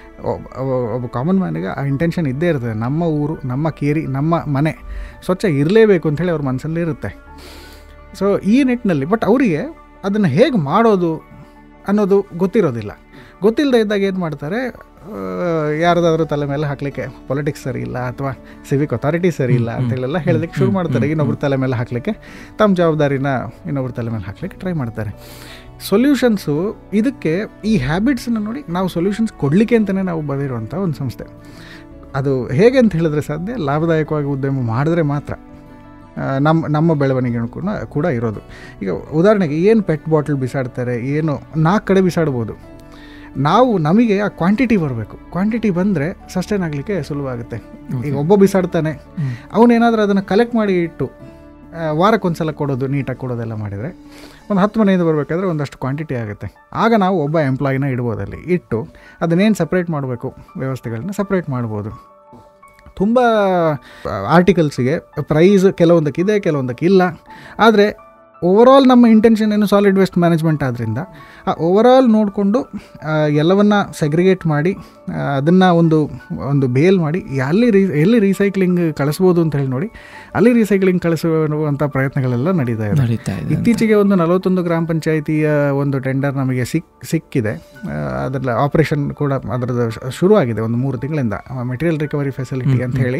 ಒಬ್ಬ ಕಾಮನ್ ಮ್ಯಾನಿಗೆ ಆ ಇಂಟೆನ್ಷನ್ ಇದ್ದೇ ಇರ್ತದೆ ನಮ್ಮ ಊರು ನಮ್ಮ ಕೇರಿ ನಮ್ಮ ಮನೆ ಸ್ವಚ್ಛ ಇರಲೇಬೇಕು ಅಂಥೇಳಿ ಅವ್ರ ಮನಸ್ಸಲ್ಲಿ ಇರುತ್ತೆ ಸೊ ಈ ನಿಟ್ಟಿನಲ್ಲಿ ಬಟ್ ಅವರಿಗೆ ಅದನ್ನು ಹೇಗೆ ಮಾಡೋದು ಅನ್ನೋದು ಗೊತ್ತಿರೋದಿಲ್ಲ ಗೊತ್ತಿಲ್ಲದೆ ಇದ್ದಾಗ ಏನು ಮಾಡ್ತಾರೆ ಯಾರ್ದಾದ್ರೂ ತಲೆ ಮೇಲೆ ಹಾಕಲಿಕ್ಕೆ ಪೊಲಿಟಿಕ್ಸ್ ಸರಿ ಇಲ್ಲ ಅಥವಾ ಸಿವಿಕ್ ಅಥಾರಿಟಿ ಸರಿ ಇಲ್ಲ ಅಂತೇಳೆಲ್ಲ ಹೇಳಲಿಕ್ಕೆ ಶುರು ಮಾಡ್ತಾರೆ ಇನ್ನೊಬ್ರ ತಲೆ ಮೇಲೆ ಹಾಕಲಿಕ್ಕೆ ತಮ್ಮ ಜವಾಬ್ದಾರಿನ ಇನ್ನೊಬ್ರ ತಲೆ ಮೇಲೆ ಹಾಕ್ಲಿಕ್ಕೆ ಟ್ರೈ ಮಾಡ್ತಾರೆ ಸೊಲ್ಯೂಷನ್ಸು ಇದಕ್ಕೆ ಈ ಹ್ಯಾಬಿಟ್ಸನ್ನು ನೋಡಿ ನಾವು ಸೊಲ್ಯೂಷನ್ಸ್ ಕೊಡಲಿಕ್ಕೆ ಅಂತಲೇ ನಾವು ಬಂದಿರುವಂಥ ಒಂದು ಸಂಸ್ಥೆ ಅದು ಹೇಗೆ ಅಂತ ಹೇಳಿದ್ರೆ ಸಾಧ್ಯ ಲಾಭದಾಯಕವಾಗಿ ಉದ್ಯಮ ಮಾಡಿದ್ರೆ ಮಾತ್ರ ಆ, ನಮ್ಮ ನಮ್ಮ ಬೆಳವಣಿಗೆ ಕೂಡ ಕೂಡ ಇರೋದು ಈಗ ಉದಾಹರಣೆಗೆ ಏನು ಪೆಟ್ ಬಾಟಲ್ ಬಿಸಾಡ್ತಾರೆ ಏನು ನಾಲ್ಕು ಕಡೆ ಬಿಸಾಡ್ಬೋದು ನಾವು ನಮಗೆ ಆ ಕ್ವಾಂಟಿಟಿ ಬರಬೇಕು ಕ್ವಾಂಟಿಟಿ ಬಂದರೆ ಸಸ್ಟೈನ್ ಆಗಲಿಕ್ಕೆ ಸುಲಭ ಆಗುತ್ತೆ ಈಗ ಒಬ್ಬ ಬಿಸಾಡ್ತಾನೆ ಅವನೇನಾದರೂ ಅದನ್ನು ಕಲೆಕ್ಟ್ ಮಾಡಿ ಇಟ್ಟು ಆ, ವಾರಕ್ಕೊಂದ್ಸಲ ಕೊಡೋದು ನೀಟಾಗಿ ಕೊಡೋದೆಲ್ಲ ಮಾಡಿದರೆ ಒಂದು ಹತ್ತು ಮನೆಯಿಂದ ಬರಬೇಕಾದ್ರೆ ಒಂದಷ್ಟು ಕ್ವಾಂಟಿಟಿ ಆಗುತ್ತೆ ಆಗ ನಾವು ಒಬ್ಬ ಎಂಪ್ಲಾಯಿನ ಇಡ್ಬೋದು ಅಲ್ಲಿ ಇಟ್ಟು ಅದನ್ನೇನು ಸಪ್ರೇಟ್ ಮಾಡಬೇಕು ವ್ಯವಸ್ಥೆಗಳನ್ನ ಸಪ್ರೇಟ್ ಮಾಡ್ಬೋದು ತುಂಬ ಆರ್ಟಿಕಲ್ಸಿಗೆ ಪ್ರೈಸ್ ಕೆಲವೊಂದಕ್ಕಿದೆ ಕೆಲವೊಂದಕ್ಕೆ ಇಲ್ಲ ಆದರೆ ಓವರಾಲ್ ನಮ್ಮ ಇಂಟೆನ್ಷನ್ ಏನು ಸಾಲಿಡ್ ವೇಸ್ಟ್ ಮ್ಯಾನೇಜ್ಮೆಂಟ್ ಆದ್ದರಿಂದ ಆ ಓವರಾಲ್ ನೋಡಿಕೊಂಡು ಎಲ್ಲವನ್ನ ಸೆಗ್ರಿಗೇಟ್ ಮಾಡಿ ಅದನ್ನು ಒಂದು ಒಂದು ಬೇಲ್ ಮಾಡಿ ಎಲ್ಲಿ ರೀ ಎಲ್ಲಿ ರೀಸೈಕ್ಲಿಂಗ್ ಕಳಿಸ್ಬೋದು ಅಂತ ಹೇಳಿ ನೋಡಿ ಅಲ್ಲಿ ರೀಸೈಕ್ಲಿಂಗ್ ಕಳಿಸುವಂಥ ಪ್ರಯತ್ನಗಳೆಲ್ಲ ನಡೀತಾ ಇದೆ ನಡೀತಾ ಇದೆ ಇತ್ತೀಚೆಗೆ ಒಂದು ನಲವತ್ತೊಂದು ಗ್ರಾಮ ಪಂಚಾಯಿತಿಯ ಒಂದು ಟೆಂಡರ್ ನಮಗೆ ಸಿಕ್ ಸಿಕ್ಕಿದೆ ಅದರ ಆಪರೇಷನ್ ಕೂಡ ಅದರದ್ದು ಶು- ಶುರುವಾಗಿದೆ ಒಂದು ಮೂರು ತಿಂಗಳಿಂದ ಮೆಟೀರಿಯಲ್ ರಿಕವರಿ ಫೆಸಿಲಿಟಿ ಅಂತ ಹೇಳಿ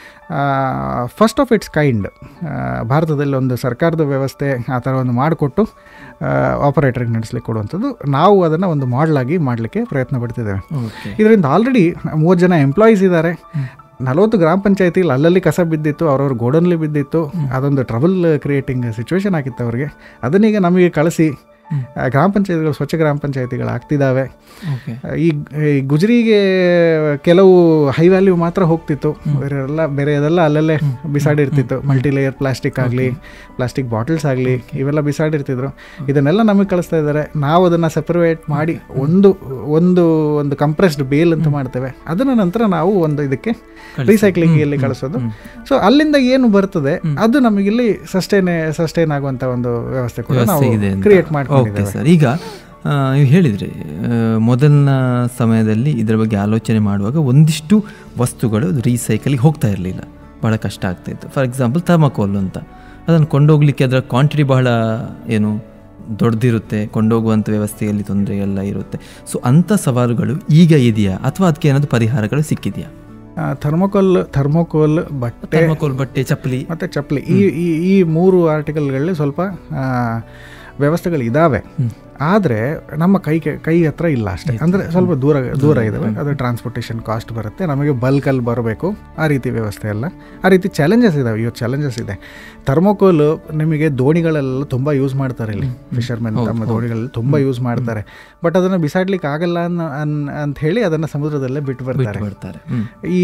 ಫಸ್ಟ್ ಆಫ್ ಇಟ್ಸ್ ಕೈಂಡ್ ಭಾರತದಲ್ಲಿ ಒಂದು ಸರ್ಕಾರದ ವ್ಯವಸ್ಥೆ ಆ ಥರ ಒಂದು ಮಾಡಿಕೊಟ್ಟು ಆಪರೇಟರ್ಗೆ ನಡೆಸ್ಲಿಕ್ಕೆ ಕೊಡುವಂಥದ್ದು ನಾವು ಅದನ್ನು ಒಂದು ಮಾಡಲಾಗಿ ಮಾಡಲಿಕ್ಕೆ ಪ್ರಯತ್ನ ಪಡ್ತಿದ್ದೇವೆ ಓಕೆ ಇದರಿಂದ ಆಲ್ರೆಡಿ ಮೂವತ್ತು ಜನ ಎಂಪ್ಲಾಯೀಸ್ ಇದ್ದಾರೆ ನಲವತ್ತು ಗ್ರಾಮ ಪಂಚಾಯತಿಲಿ ಅಲ್ಲಲ್ಲಿ ಕಸ ಬಿದ್ದಿತ್ತು ಅವ್ರವ್ರ ಗೋಡನ್ಲಿ ಬಿದ್ದಿತ್ತು ಅದೊಂದು ಟ್ರಬಲ್ ಕ್ರಿಯೇಟಿಂಗ್ ಸಿಚುವೇಶನ್ ಆಗಿತ್ತು ಅವರಿಗೆ ಅದನ್ನೀಗ ನಮಗೆ ಕಳಿಸಿ ಆ, ಗ್ರಾಮ ಪಂಚಾಯತಿಗಳು ಸ್ವಚ್ಛ ಗ್ರಾಮ ಪಂಚಾಯತಿಗಳು ಆಗ್ತಿದ್ದಾವೆ ಓಕೆ ಈ ಈ ಗುಜರಿಗೆ ಕೆಲವು ಹೈ ವ್ಯಾಲ್ಯೂ ಮಾತ್ರ ಹೋಗ್ತಿತ್ತು ಬೇರೆಲ್ಲ ಬೇರೆದೆಲ್ಲ ಅಲ್ಲಲ್ಲೇ ಬಿಸಾಡಿರ್ತಿತ್ತು ಮಲ್ಟಿ ಲೇಯರ್ ಪ್ಲಾಸ್ಟಿಕ್ ಆಗಲಿ ಪ್ಲಾಸ್ಟಿಕ್ ಬಾಟಲ್ಸ್ ಆಗಲಿ ಇವೆಲ್ಲ ಬಿಸಾಡಿರ್ತಿದ್ರು ಇದನ್ನೆಲ್ಲ ನಮಗೆ ಕಳಿಸ್ತಾ ಇದ್ದಾರೆ ನಾವು ಅದನ್ನು ಸೆಪರೇಟ್ ಮಾಡಿ ಒಂದು ಒಂದು ಒಂದು ಕಂಪ್ರೆಸ್ಡ್ ಬೇಲ್ ಅಂತ ಮಾಡ್ತೇವೆ ಅದನ್ನ ನಂತರ ನಾವು ಒಂದು ಇದಕ್ಕೆ ರೀಸೈಕ್ಲಿಂಗ್ ಇಲ್ಲಿ ಕಳಿಸೋದು ಸೊ ಅಲ್ಲಿಂದ ಏನು ಬರ್ತದೆ ಅದು ನಮಗಿಲ್ಲಿ ಸಸ್ಟೈನ್ ಸಸ್ಟೈನ್ ಆಗುವಂತ ಒಂದು ವ್ಯವಸ್ಥೆ ಕೂಡ ನಾವು ವ್ಯವಸ್ಥೆ ಇದೆ ಅಂತ. ಕ್ರಿಯೇಟ್ ಓಕೆ ಮಾಡ್ಕೊಂಡಿದ್ದೇವೆ ಸರ್ ಈಗ ಆ, ನೀವು ಹೇಳಿದ್ರಿ ಆ, ಮೊದಲಿನ ಸಮಯದಲ್ಲಿ ಇದರ ಬಗ್ಗೆ ಆಲೋಚನೆ ಮಾಡುವಾಗ ಒಂದಿಷ್ಟು ವಸ್ತುಗಳು ರೀಸೈಕಲಿಗೆ ಹೋಗ್ತಾ ಇರಲಿಲ್ಲ ಬಹಳ ಕಷ್ಟ ಆಗ್ತಾ ಇತ್ತು ಫಾರ್ ಎಕ್ಸಾಂಪಲ್ ಥರ್ಮಕೋಲ್ ಅಂತ ಅದನ್ನು ಕೊಂಡೋಗ್ಲಿಕ್ಕೆ ಅದರ ಕ್ವಾಂಟಿಟಿ ಬಹಳ ಏನು ದೊಡ್ಡದಿರುತ್ತೆ ಕೊಂಡೋಗುವಂಥ ವ್ಯವಸ್ಥೆಯಲ್ಲಿ ತೊಂದರೆ ಎಲ್ಲ ಇರುತ್ತೆ ಸೊ ಅಂಥ ಸವಾಲುಗಳು ಈಗ ಇದೆಯಾ ಅಥವಾ ಅದಕ್ಕೆ ಏನಾದರೂ ಪರಿಹಾರಗಳು ಸಿಕ್ಕಿದೆಯಾ ಥರ್ಮೋಕೋಲ್ ಥರ್ಮೋಕೋಲ್ ಬಟ್ಟೆ ಥರ್ಮಕೋಲ್ ಬಟ್ಟೆ ಚಪ್ಪಲಿ ಮತ್ತು ಚಪ್ಪಲಿ ಈ ಈ ಈ ಮೂರು ಆರ್ಟಿಕಲ್ಗಳಲ್ಲಿ ಸ್ವಲ್ಪ ಆ, ವ್ಯವಸ್ಥೆಗಳು ಇದ್ದಾವೆ ಆದರೆ ನಮ್ಮ ಕೈ ಕೈ ಹತ್ರ ಇಲ್ಲ ಅಷ್ಟೇ ಅಂದರೆ ಸ್ವಲ್ಪ ದೂರ ದೂರ ಇದ್ದಾವೆ ಅದು ಟ್ರಾನ್ಸ್ಪೋರ್ಟೇಷನ್ ಕಾಸ್ಟ್ ಬರುತ್ತೆ ನಮಗೆ ಬಲ್ಕಲ್ಲಿ ಬರಬೇಕು ಆ ರೀತಿ ವ್ಯವಸ್ಥೆ ಎಲ್ಲ ಆ ರೀತಿ ಚಾಲೆಂಜಸ್ ಇದಾವೆ ಇವತ್ತು ಚಾಲೆಂಜಸ್ ಇದೆ ಥರ್ಮೋಕೋಲು ನಿಮಗೆ ದೋಣಿಗಳೆಲ್ಲ ತುಂಬ ಯೂಸ್ ಮಾಡ್ತಾರೆ ಇಲ್ಲಿ ಫಿಶರ್ಮೆನ್ ತಮ್ಮ ದೋಣಿಗಳಲ್ಲಿ ತುಂಬ ಯೂಸ್ ಮಾಡ್ತಾರೆ ಬಟ್ ಅದನ್ನು ಬಿಸಾಡ್ಲಿಕ್ಕೆ ಆಗಲ್ಲ ಅನ್ನೋ ಅನ್ ಅಂತ ಹೇಳಿ ಅದನ್ನು ಸಮುದ್ರದಲ್ಲೇ ಬಿಟ್ಟು ಬರ್ತಾರೆ ಬರ್ತಾರೆ ಹ್ಮ್. ಈ